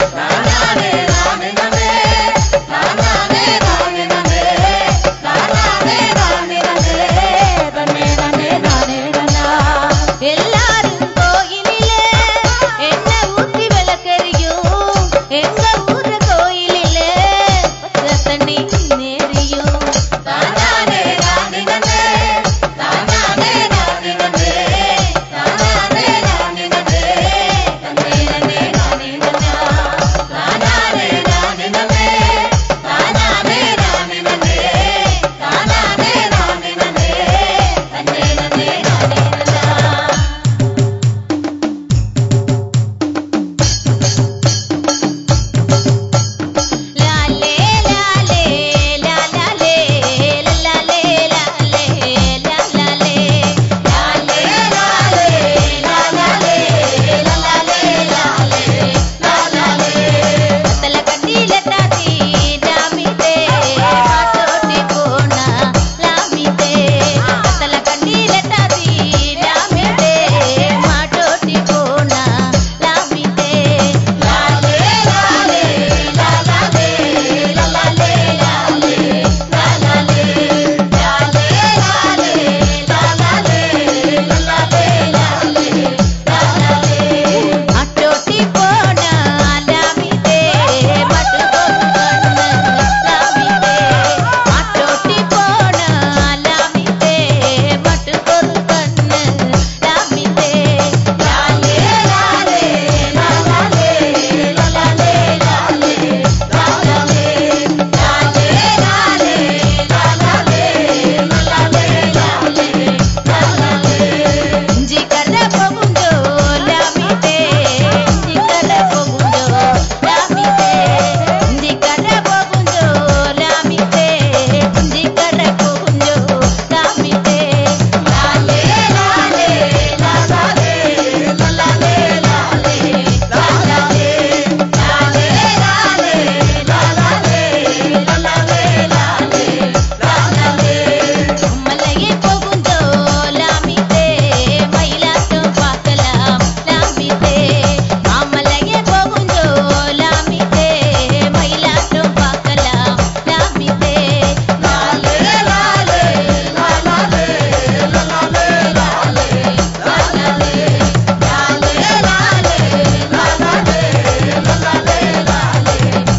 எல்லாரும் கோயிலிலே எண்ணெய் ஊத்தி விளக்கறியும் எங்க ஊரு கோயிலிலே பச்சை தண்ணி நேரியும் தானானே நானே நன்னே தானானே நானே நன்னே தானானே நானே நன்னே தன்னே நன்னே நானே நன்னா தானானே நானே நன்னே தானானே நானே நன்னே தானானே நானே நன்னே தன்னே நன்னே நானே நன்னா லாலே லாலே லாலாலே லாலே லாலே லாலாலே லாலே லாலே லாலாலே லாலே லாலே லாலாலே தல கட்டில தாத்தி ஜாமிதே மாட்டோட்டி போனா லாமிதே தல கட்டில தாத்தி ஜாமிதே மாட்டோட்டி போனா லாமிதே லாலே லாலே லாலாலே லாலே லாலே லாலாலே லாலே லாலே லாலாலே லாலே லாலே லாலாலே அட்டோட்டி போனா லாமிதே மட்டு கொண்டு லாமிதே அட்டோட்டி போனா லாமிதே மட்டு கொண்டு லாமிதே லாலே லாலே லாலாலே லாலே லாலே லாலாலே லாலே லாலே லாலாலே லாலே லாலே லாலாலே இஞ்சி கர போகுண்டோ லாமிதே இஞ்சி கர போகுண்டோ லாமிதே இஞ்சி கர போகுண்டோ லாமிதே இஞ்சி கர போகுண்டோ லாமிதே லாலே லாலே லாலாலே லாலே லாலே லாலாலே லாலே லாலே லாலாலே லாலே லாலே லாலாலே மலையே போகுண்டோ லாமிதே மயிலாட்டம் பார்க்கலாம் லாமிதே மாமலையே போகுண்டோ லாமிதே மயிலாட்டம் பார்க்கலாம் லாமிதே லாலே லாலே லாலாலே லாலே லாலே லாலாலே லாலே லாலே லாலாலே லாலே லாலே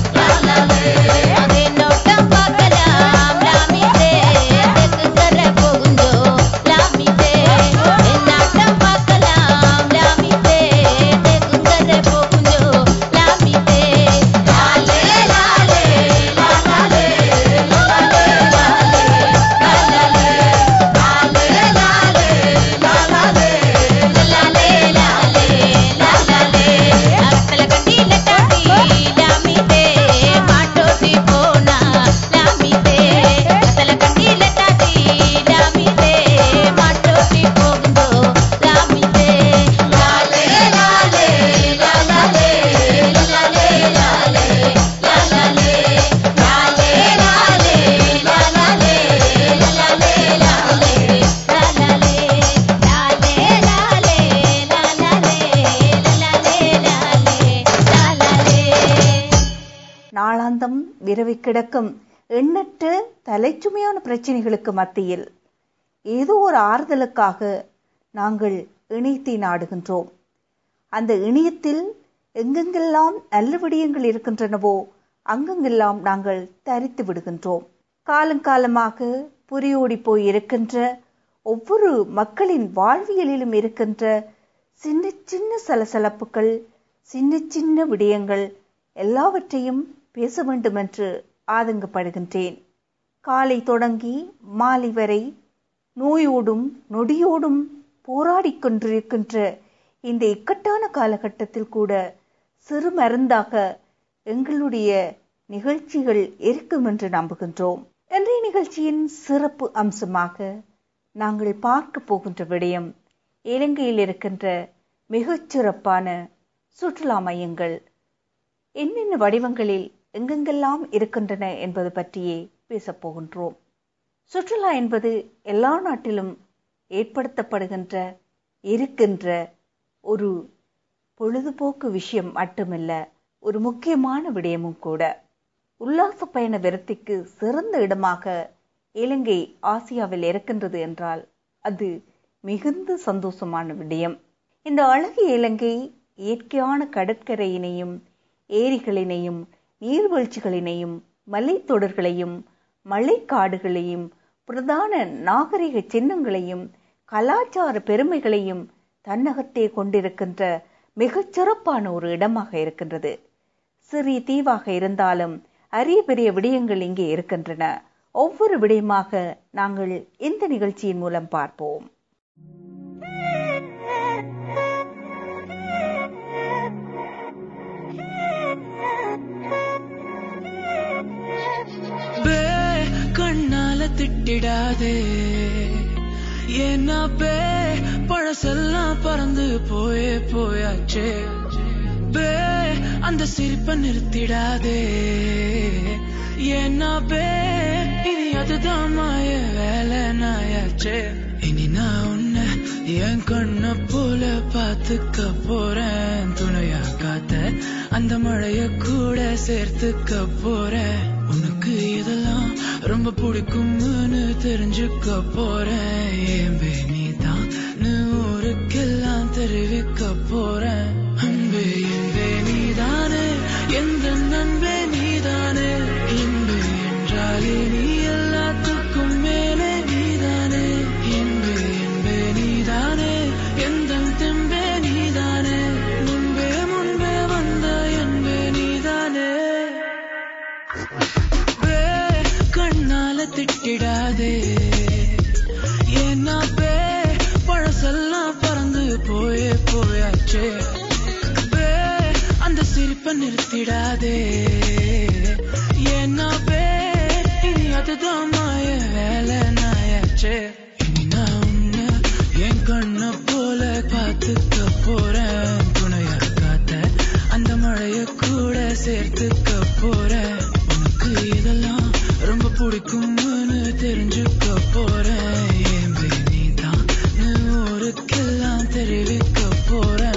லாலாலே அதே நோட்டம் பார்க்கலாம் லாமிதே தெக்குங்கர போகுண்டோ லாமிதே என்னாட்டம் பார்க்கலாம் லாமிதே தெக்குங்கர போகுண்டோ லாமிதே லாலே லாலே லாலாலே லாலே லாலே லாலாலே லாலே லாலே லாலாலே லாலே லாலே லாலாலே அத்தல கட்டில தாத்தி லாமிதே மாட்டோட்டி போனா லாமிதே அத்தல கட்டில தாத்தி லாமிதே மாட்டோட்டி போகுண்டோ லாமிதே லாலே லாலே லாலாலே லாலே லாலே லாலாலே லாலே லாலே லாலாலே லாலே லாலே லாலாலே லாலே லாலே லாலாலே லாலே லாலே லாலாலே
நாளாந்தம் விரவி கிடக்கும் எண்ணற்ற தலைச்சுமையான பிரச்சனைகளுக்கு மத்தியில் ஏதோ ஒரு ஆறுதலுக்காக நாங்கள் இணையத்தை நாடுகின்றோம் அந்த இணையத்தில் எங்கெங்கெல்லாம் நல்ல விடயங்கள் இருக்கின்றனவோ அங்கெங்கெல்லாம் நாங்கள் தரித்து விடுகின்றோம் காலங்காலமாக புரியோடி போய் இருக்கின்ற ஒவ்வொரு மக்களின் வாழ்வியலிலும் இருக்கின்ற சின்ன சின்ன சலசலப்புகள் சின்ன சின்ன விடயங்கள் எல்லாவற்றையும் பேச வேண்டும் என்று ஆதங்கப்படுகின்றேன் காலை தொடங்கி மாலை வரை நோயோடும் நொடியோடும் போராடிக் கொண்டிருக்கின்ற இந்த இக்கட்டான காலகட்டத்தில் கூட சிறு மருந்தாக எங்களுடைய நிகழ்ச்சிகள் இருக்கும் என்று நம்புகின்றோம் இன்றைய நிகழ்ச்சியின் சிறப்பு அம்சமாக நாங்கள் பார்க்க போகின்ற விடயம் இலங்கையில் இருக்கின்ற மிகச் சிறப்பான சுற்றுலா மையங்கள் என்னென்ன வடிவங்களில் எங்கெங்கெல்லாம் இருக்கின்றன என்பது பற்றியே பேசப் போகின்றோம் சுற்றுலா என்பது எல்லா நாட்டிலும் ஏற்படுத்தப்படுகின்ற இருக்கின்ற ஒரு பொழுதுபோக்கு விஷயம் மட்டுமல்ல ஒரு முக்கியமான விடயமும் கூட உல்லாச பயண விரத்திக்கு சிறந்த இடமாக இலங்கை ஆசியாவில் இருக்கின்றது என்றால் அது மிகுந்த சந்தோஷமான விடயம் இந்த அழகிய இலங்கை இயற்கையான கடற்கரையினையும் ஏரிகளினையும் நீர்வீழ்ச்சிகளினையும் மலைத்தொடர்களையும் மழைக்காடுகளையும் பிரதான நாகரிக சின்னங்களையும் கலாச்சார பெருமைகளையும் தன்னகத்தே கொண்டிருக்கின்ற மிகச் சிறப்பான ஒரு இடமாக இருக்கின்றது சிறிய தீவாக இருந்தாலும் அரிய பெரிய விடயங்கள் இங்கே இருக்கின்றன ஒவ்வொரு விடயமாக நாங்கள் இந்த நிகழ்ச்சியின் மூலம் பார்ப்போம்
பே கண்ணால திட்டிடாதே ஏன்னா பே பழசெல்லாம் பறந்து போயே போயாச்சே பே அந்த சிரிப்பை நிறுத்திடாதே ஏன்னா பே இனி அதுதான் மாய வேலை நாயாச்சே இனி நான் உன்னை என் கண்ண போல பாத்துக்க போறேன் துணையா காத்த அந்த மழைய கூட சேர்த்துக்க போறேன் உனக்கு இதெல்லாம் ரொம்ப பிடிக்கும்னு தெரிஞ்சுக்க போறேன் ஏன் நீ தான் ஊருக்கெல்லாம் தெரிவிக்க போறேன் அன்பே என்பே நீதானே எந்த நண்பே நீதானே இன்பு என்றாலே நீ எல்லாத்துக்கும் மேலே நீதானே என்பே என்பே நீதானே எந்த தெம்பே நீதானே முன்பே முன்பே வந்த என்பே நீதானே பே கண்ணால திட்டிடாதே ஏன்னா பே பழசெல்லாம் பறந்து போயே போயாச்சே பே அந்த சிரிப்பை நிறுத்திடாதே ஏன்னா பே இனி அதுதான் மாய வேலை நாயாச்சே இனி நான் உன்னை என் கண்ண போல பார்த்துக்க போறேன் துணையா காத்த அந்த மழைய கூட சேர்த்துக்க போறேன் உனக்கு இதெல்லாம் ரொம்ப பிடிக்கும்னு தெரிஞ்சுக்க போறேன் ஏன் நீ தான் ஊருக்கெல்லாம் தெரிவிக்க போறேன்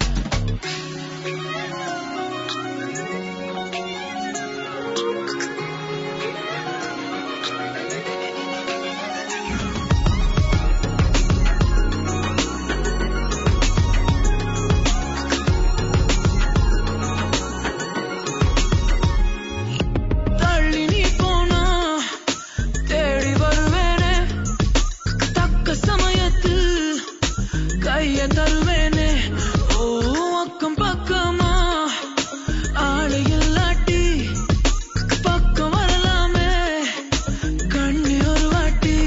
தள்ளி நீ போனா தேடி வருவேனே தக்க சமயத்தில் கைய தருவேனே ஓ அக்கம் பக்கமா ஆளு இல்லாட்டி பக்கம் வரலாமே கண்ணி ஒரு வாட்டி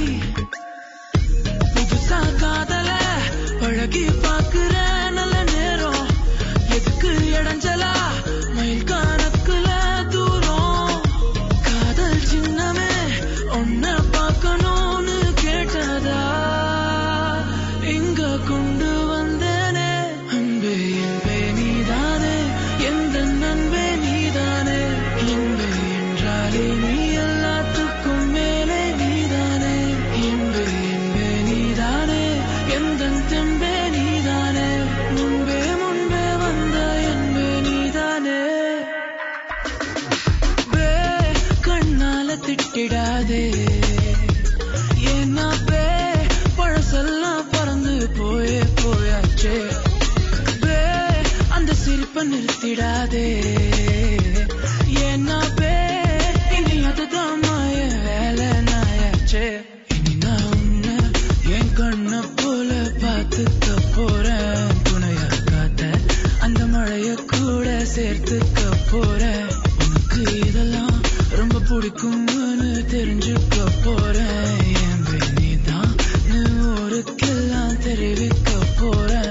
புதுசா காதல பழகி பாக்குற நல்ல நேரம் எதுக்கு இடைஞ்சலா மயில் கணக்குல தூரம் காதல் சின்னமே ஒன்ன பார்க்கணும்னு கேட்டதா இங்க கொண்டு வந்தேனே அன்பே என்பே நீதானே எந்த நண்பே நீதானே இன்பே என்றாலே நீ எல்லாத்துக்கும் மேலே நீதானே இன்பே என்பே நீதானே எந்த தெம்பே நீதானே முன்பே முன்பே வந்த என்பே நீதானே பே கண்ணால திட்டிடாதே ஏன்னா பே பழசெல்லாம் பறந்து போயே போயாச்சே பே அந்த சிரிப்பை நிறுத்திடாதே ஏன்னா பே இனி அதுதான் மாய வேலை நாயாச்சே இனி நான் உன்னை என் கண்ண போல பார்த்துக்க போறேன் துணையா காத்த அந்த மழைய கூட சேர்த்துக்க போறேன் உனக்கு இதெல்லாம் ரொம்ப பிடிக்கும்னு தெரிஞ்சுக்க போறேன் என் நீ தான் ஊருக்கெல்லாம் தெரிவிக்க போறேன்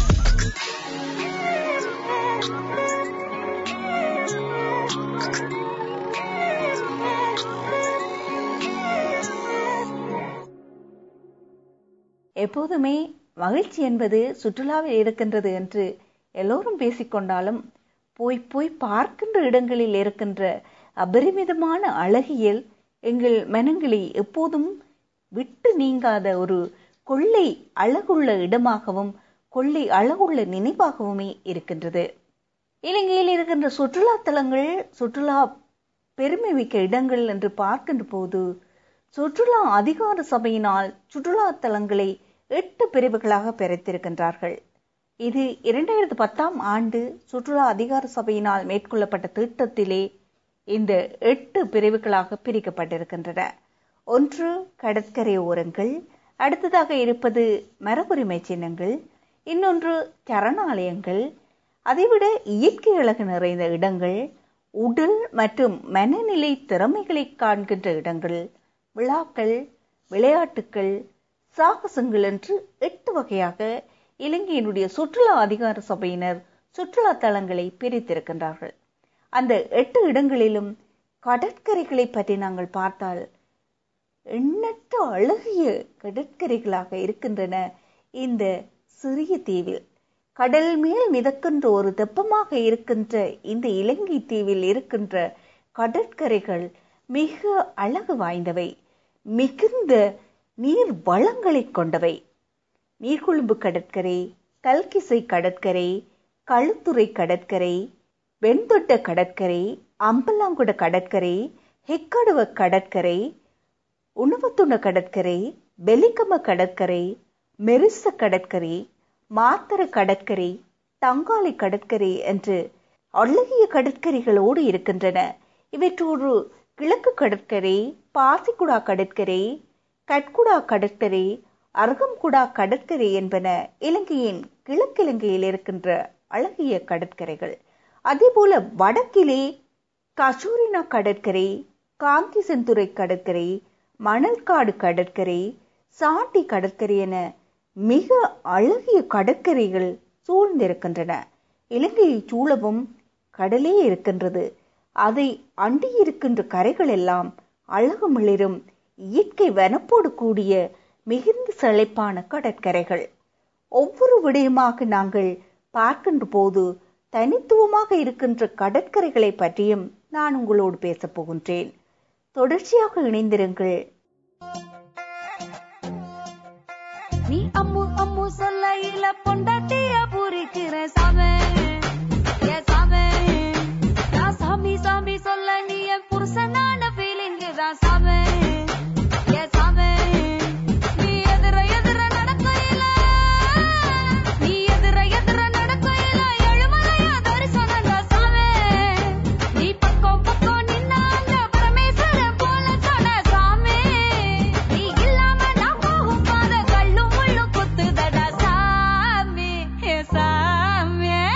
எப்போதுமே மகிழ்ச்சி என்பது சுற்றுலாவில் இருக்கின்றது என்று எல்லோரும் பேசிக்கொண்டாலும் போய் போய் பார்க்கின்ற இடங்களில் இருக்கின்ற அபரிமிதமான அழகியல் எங்கள் மனங்களை எப்போதும் விட்டு நீங்காத ஒரு கொள்ளை அழகுள்ள இடமாகவும் கொள்ளை அழகுள்ள நினைவாகவுமே இருக்கின்றது இலங்கையில் இருக்கின்ற சுற்றுலா தலங்கள் சுற்றுலா பெருமை மிக்க இடங்கள் என்று பார்க்கின்ற போது சுற்றுலா அதிகார சபையினால் சுற்றுலா தலங்களை எட்டு பிரிவுகளாக பிரித்திருக்கின்றார்கள் இது இரண்டாயிரத்து பத்தாம் ஆண்டு சுற்றுலா அதிகார சபையினால் மேற்கொள்ளப்பட்ட திட்டத்திலே இந்த எட்டு பிரிவுகளாக பிரிக்கப்பட்டிருக்கின்றன ஒன்று கடற்கரை ஓரங்கள் அடுத்ததாக இருப்பது மரபுரிமை சின்னங்கள் இன்னொன்று சரணாலயங்கள் அதைவிட இயற்கை அழகு நிறைந்த இடங்கள் உடல் மற்றும் மனநிலை திறமைகளை காண்கின்ற இடங்கள் விழாக்கள் விளையாட்டுக்கள் சாகசங்கள் என்று எட்டு வகையாக இலங்கையினுடைய சுற்றுலா அதிகார சபையினர் சுற்றுலா தலங்களை பிரித்திருக்கின்றார்கள் அந்த எட்டு இடங்களிலும் கடற்கரைகளை பற்றி நாங்கள் பார்த்தால் எண்ணற்ற அழகிய கடற்கரைகளாக இருக்கின்றன இந்த சிறிய தீவில் கடல் மேல் மிதக்கின்ற ஒரு தெப்பமாக இருக்கின்ற இந்த இலங்கை தீவில் இருக்கின்ற கடற்கரைகள் மிக அழகு வாய்ந்தவை மிகுந்த நீர் வளங்களை கொண்டவை நீர்கொழும்பு கடற்கரை கல்கிசை கடற்கரை களுத்துறை கடற்கரை வெண்தொட்ட கடற்கரை அம்பலாங்குட கடற்கரை ஹெக்கடுவ கடற்கரை உணவத்துண கடற்கரை பெலிகம கடற்கரை மெரிச கடற்கரை மாத்தர கடற்கரை தங்காலை கடற்கரை என்று அழகிய கடற்கரைகளோடு இருக்கின்றன இவற்றோடு கிழக்கு கடற்கரை பாசிக்குடா கடற்கரை கட்குடா கடற்கரை அருகம்குடா கடற்கரை என்பன இலங்கையின் கிழக்கிலங்கையில் இருக்கின்ற அழகிய கடற்கரைகள் அதேபோல வடக்கிலே கசூரினா கடற்கரை காங்கிசெந்துறை கடற்கரை மணல்காடு கடற்கரை சாட்டி கடற்கரை என மிக அழகிய கடற்கரைகள் சூழ்ந்திருக்கின்றன இலங்கையை சூழவும் கடலே இருக்கின்றது அதை அண்டியிருக்கின்ற கரைகள் எல்லாம் அழகு மிளிரும் இயற்கை வனப்போடு கூடிய மிகுந்த செழிப்பான கடற்கரைகள் ஒவ்வொரு விடயமாக நாங்கள் பார்க்கின்ற போது தனித்துவமாக இருக்கின்ற கடற்கரைகளை பற்றியும் நான் உங்களோடு பேசப் போகின்றேன் தொடர்ச்சியாக இணைந்திருங்கள்
நீ அம்மு அம்மு சொல்லையில பொண்டாட்டிய பூரிக்கிற சாமி ஏ சாமி நான் சாமி சாமி சொல்ல நீ என் புருஷனான ஃபீலிங் தான் சாமி ஏ சாமி நீ எதிர எதிர நடக்கையில நீ எதிர எதிர நடக்கையில எழுமலையா தரிசனம் தான் சாமி நீ பக்கம் பக்கம் நின்னாங்க பரமேஸ்வரன் போல தொட சாமி நீ இல்லாம நான் போகும் பாத கல்லும் முள்ளும் குத்துதடா சாமி ஏ சாமி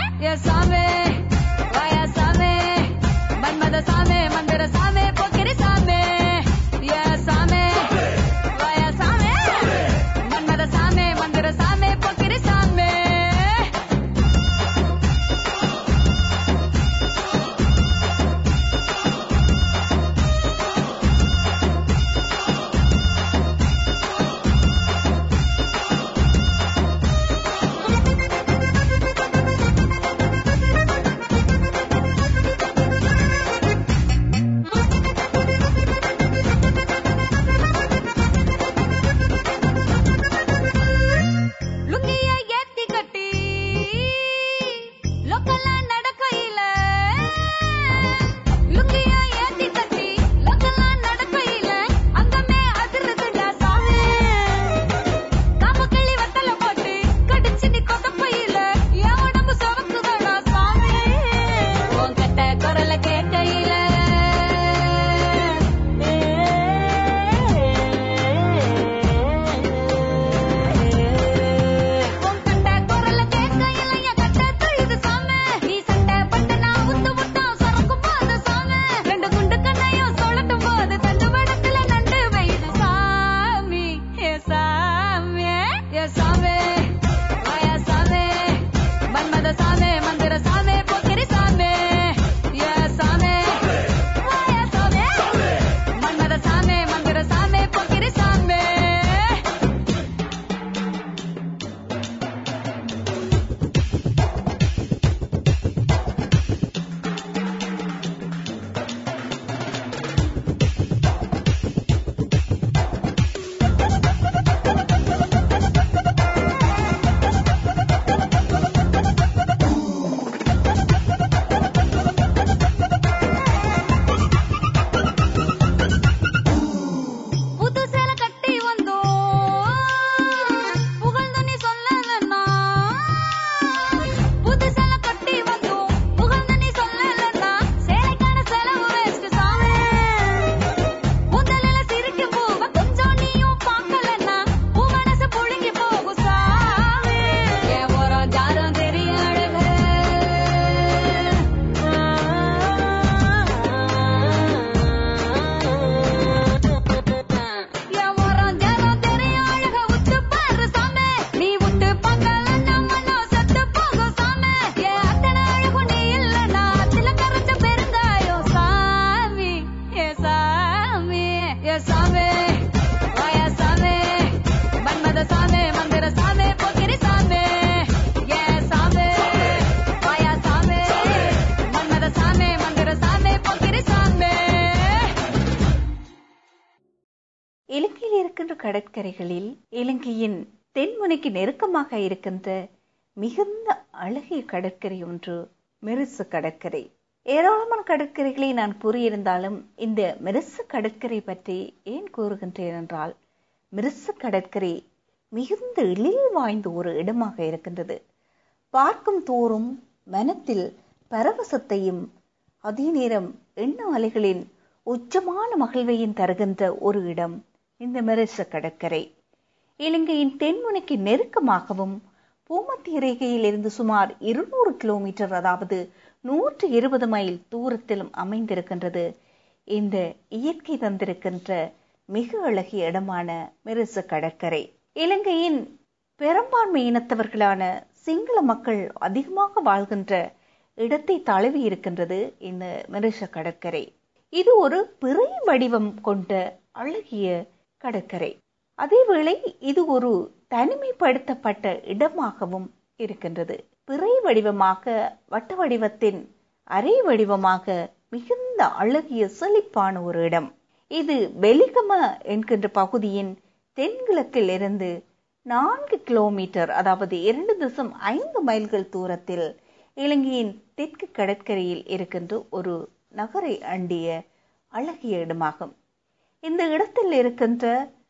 இலங்கையில் இருக்கின்ற கடற்கரைகளில் இலங்கையின் தென்முனைக்கு நெருக்கமாக இருக்கின்ற மிகுந்த அழகிய கடற்கரை ஒன்று மெரிசு கடற்கரை ஏராளமான கடற்கரைகளை நான் கூறியிருந்தாலும் இந்த மெரிசு கடற்கரை பற்றி ஏன் கூறுகின்றேன் என்றால் மிருசு கடற்கரை மிகுந்த எழில் வாய்ந்த ஒரு இடமாக இருக்கின்றது பார்க்கும் தோறும் மனத்தில் பரவசத்தையும் அதே நேரம் எண்ண அலைகளின் உச்சமான மகிழ்வையும் தருகின்ற ஒரு இடம் இந்த மெரிச கடற்கரை இலங்கையின் தென்முனைக்கு நெருக்கமாகவும் பூமத்திய ரேகையில் இருந்து சுமார் இருநூறு கிலோமீட்டர் அதாவது நூற்று இருபது மைல் தூரத்திலும் அமைந்திருக்கின்றது இந்த இயற்கை தந்திருக்கின்ற மிக அழகிய இடமான மெரிச கடற்கரை இலங்கையின் பெரும்பான்மை இனத்தவர்களான சிங்கள மக்கள் அதிகமாக வாழ்கின்ற இடத்தை தழுவி இருக்கின்றது இந்த மெரிச கடற்கரை இது ஒரு பிறை வடிவம் கொண்ட அழகிய கடற்கரை அதேவேளை இது ஒரு தனிமைப்படுத்தப்பட்ட இடமாகவும் இருக்கின்றது பிறை வடிவமாக வட்ட வடிவத்தின் அரை வடிவமாக மிகுந்த அழகிய செழிப்பான ஒரு இடம் இது பெலிகம என்கின்ற பகுதியின் தென்கிழக்கில் இருந்து நான்கு கிலோமீட்டர் அதாவது இரண்டு தசம் ஐந்து மைல்கள் தூரத்தில் இலங்கையின் தெற்கு கடற்கரையில் இருக்கின்ற ஒரு நகரை அண்டிய அழகிய இடமாகும் இந்த இடத்தில் இருக்கின்ற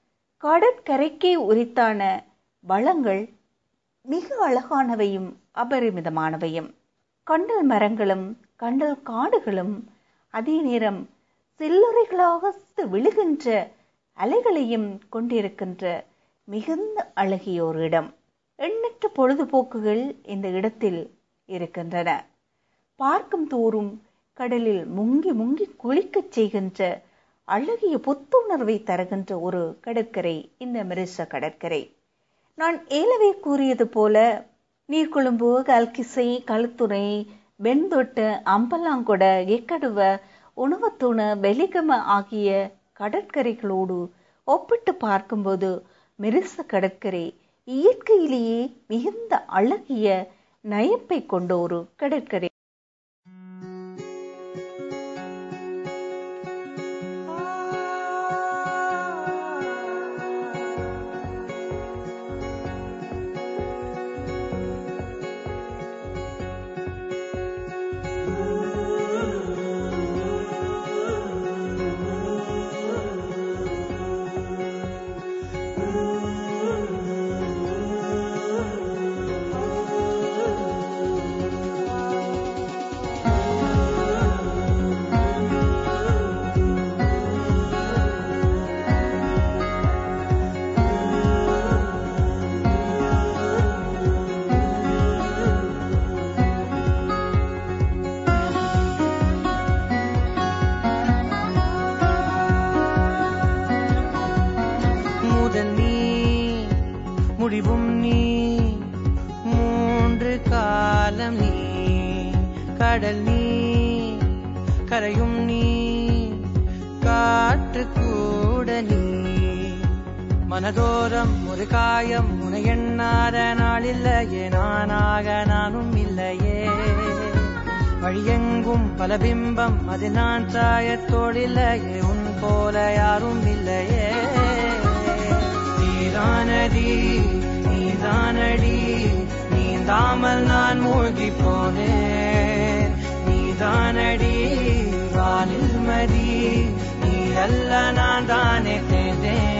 கடற்கரைக்கே உரித்தான வளங்கள் மிக அழகானவையும் அபரிமிதமானவையும் கண்டல் மரங்களும் கண்டல் காடுகளும் அதே நேரம் சில்லறைகளாக விழுகின்ற அலைகளையும் கொண்டிருக்கின்ற மிகுந்த அழகிய ஒரு இடம் எண்ணற்ற பொழுதுபோக்குகள் இந்த இடத்தில் இருக்கின்றன பார்க்கும் தோறும் கடலில் முங்கி முங்கி குளிக்கச் செய்கின்ற அழகிய புத்துணர்வை தருகின்ற ஒரு கடற்கரை இந்த மெரிச கடற்கரை நான் ஏலவே கூறியது போல நீர்கொழும்பு கல்கிசை களுத்துறை வெண்தொட்டு அம்பலாங்கொட எக்கடுவ உணவத்தூண வெலிகம ஆகிய கடற்கரைகளோடு ஒப்பிட்டு பார்க்கும்போது மெரிச கடற்கரை இயற்கையிலேயே மிகுந்த அழகிய நயப்பை கொண்ட ஒரு கடற்கரை
முதல் நீ முடிவும் நீ மூன்று காலம் நீ கடல் நீ கரையும் நீ காற்று கூட நீ மனதோரம் ஒரு காயம் உன எண்ணாத நாள் இல்லையே நானாக நானும் இல்லையே வழியெங்கும் பல பிம்பம் அது நான் சாயத்தோடில்லையே உன் போல யாரும் இல்லையே நீதானடி நீதானடி நீந்தாமல் நான் மூழ்கி போனேன் நீதானடி வானில் மதி நீ அல்ல நான் தானே தேர்ந்தேன்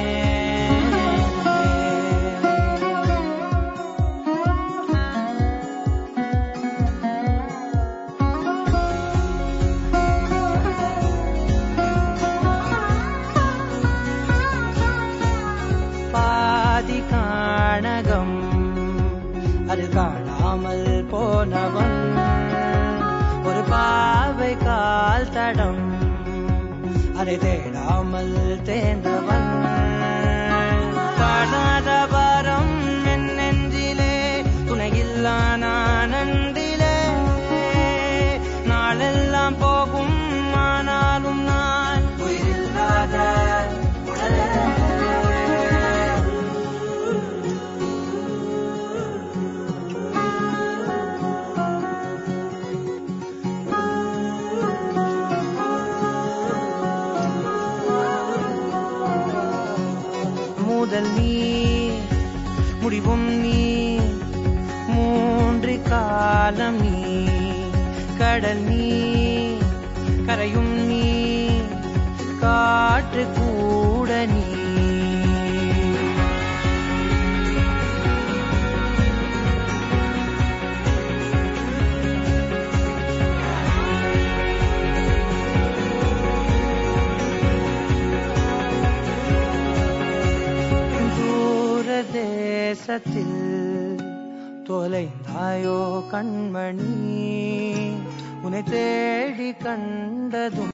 பாதி காணகம் அது காணாமல் போனவன் ஒரு பாவை கால் தடம் அதை தேடாமல் தேர்ந்தவன் காணாத பாரம் என் நெஞ்சிலே துணையில்லா நான் அன்றிலே நாளெல்லாம் போகும் ஆனாலும் நான் உயிரில்லாத உடலே முதல் நீ முடிவும் நீ மூன்று காலம் நீ கடல் நீ கரையும் நீ காற்று கூட நீ தூர தேசத்தில் தொலைந்தாயோ கண்மணி உன்னை தேடி கண்டதும்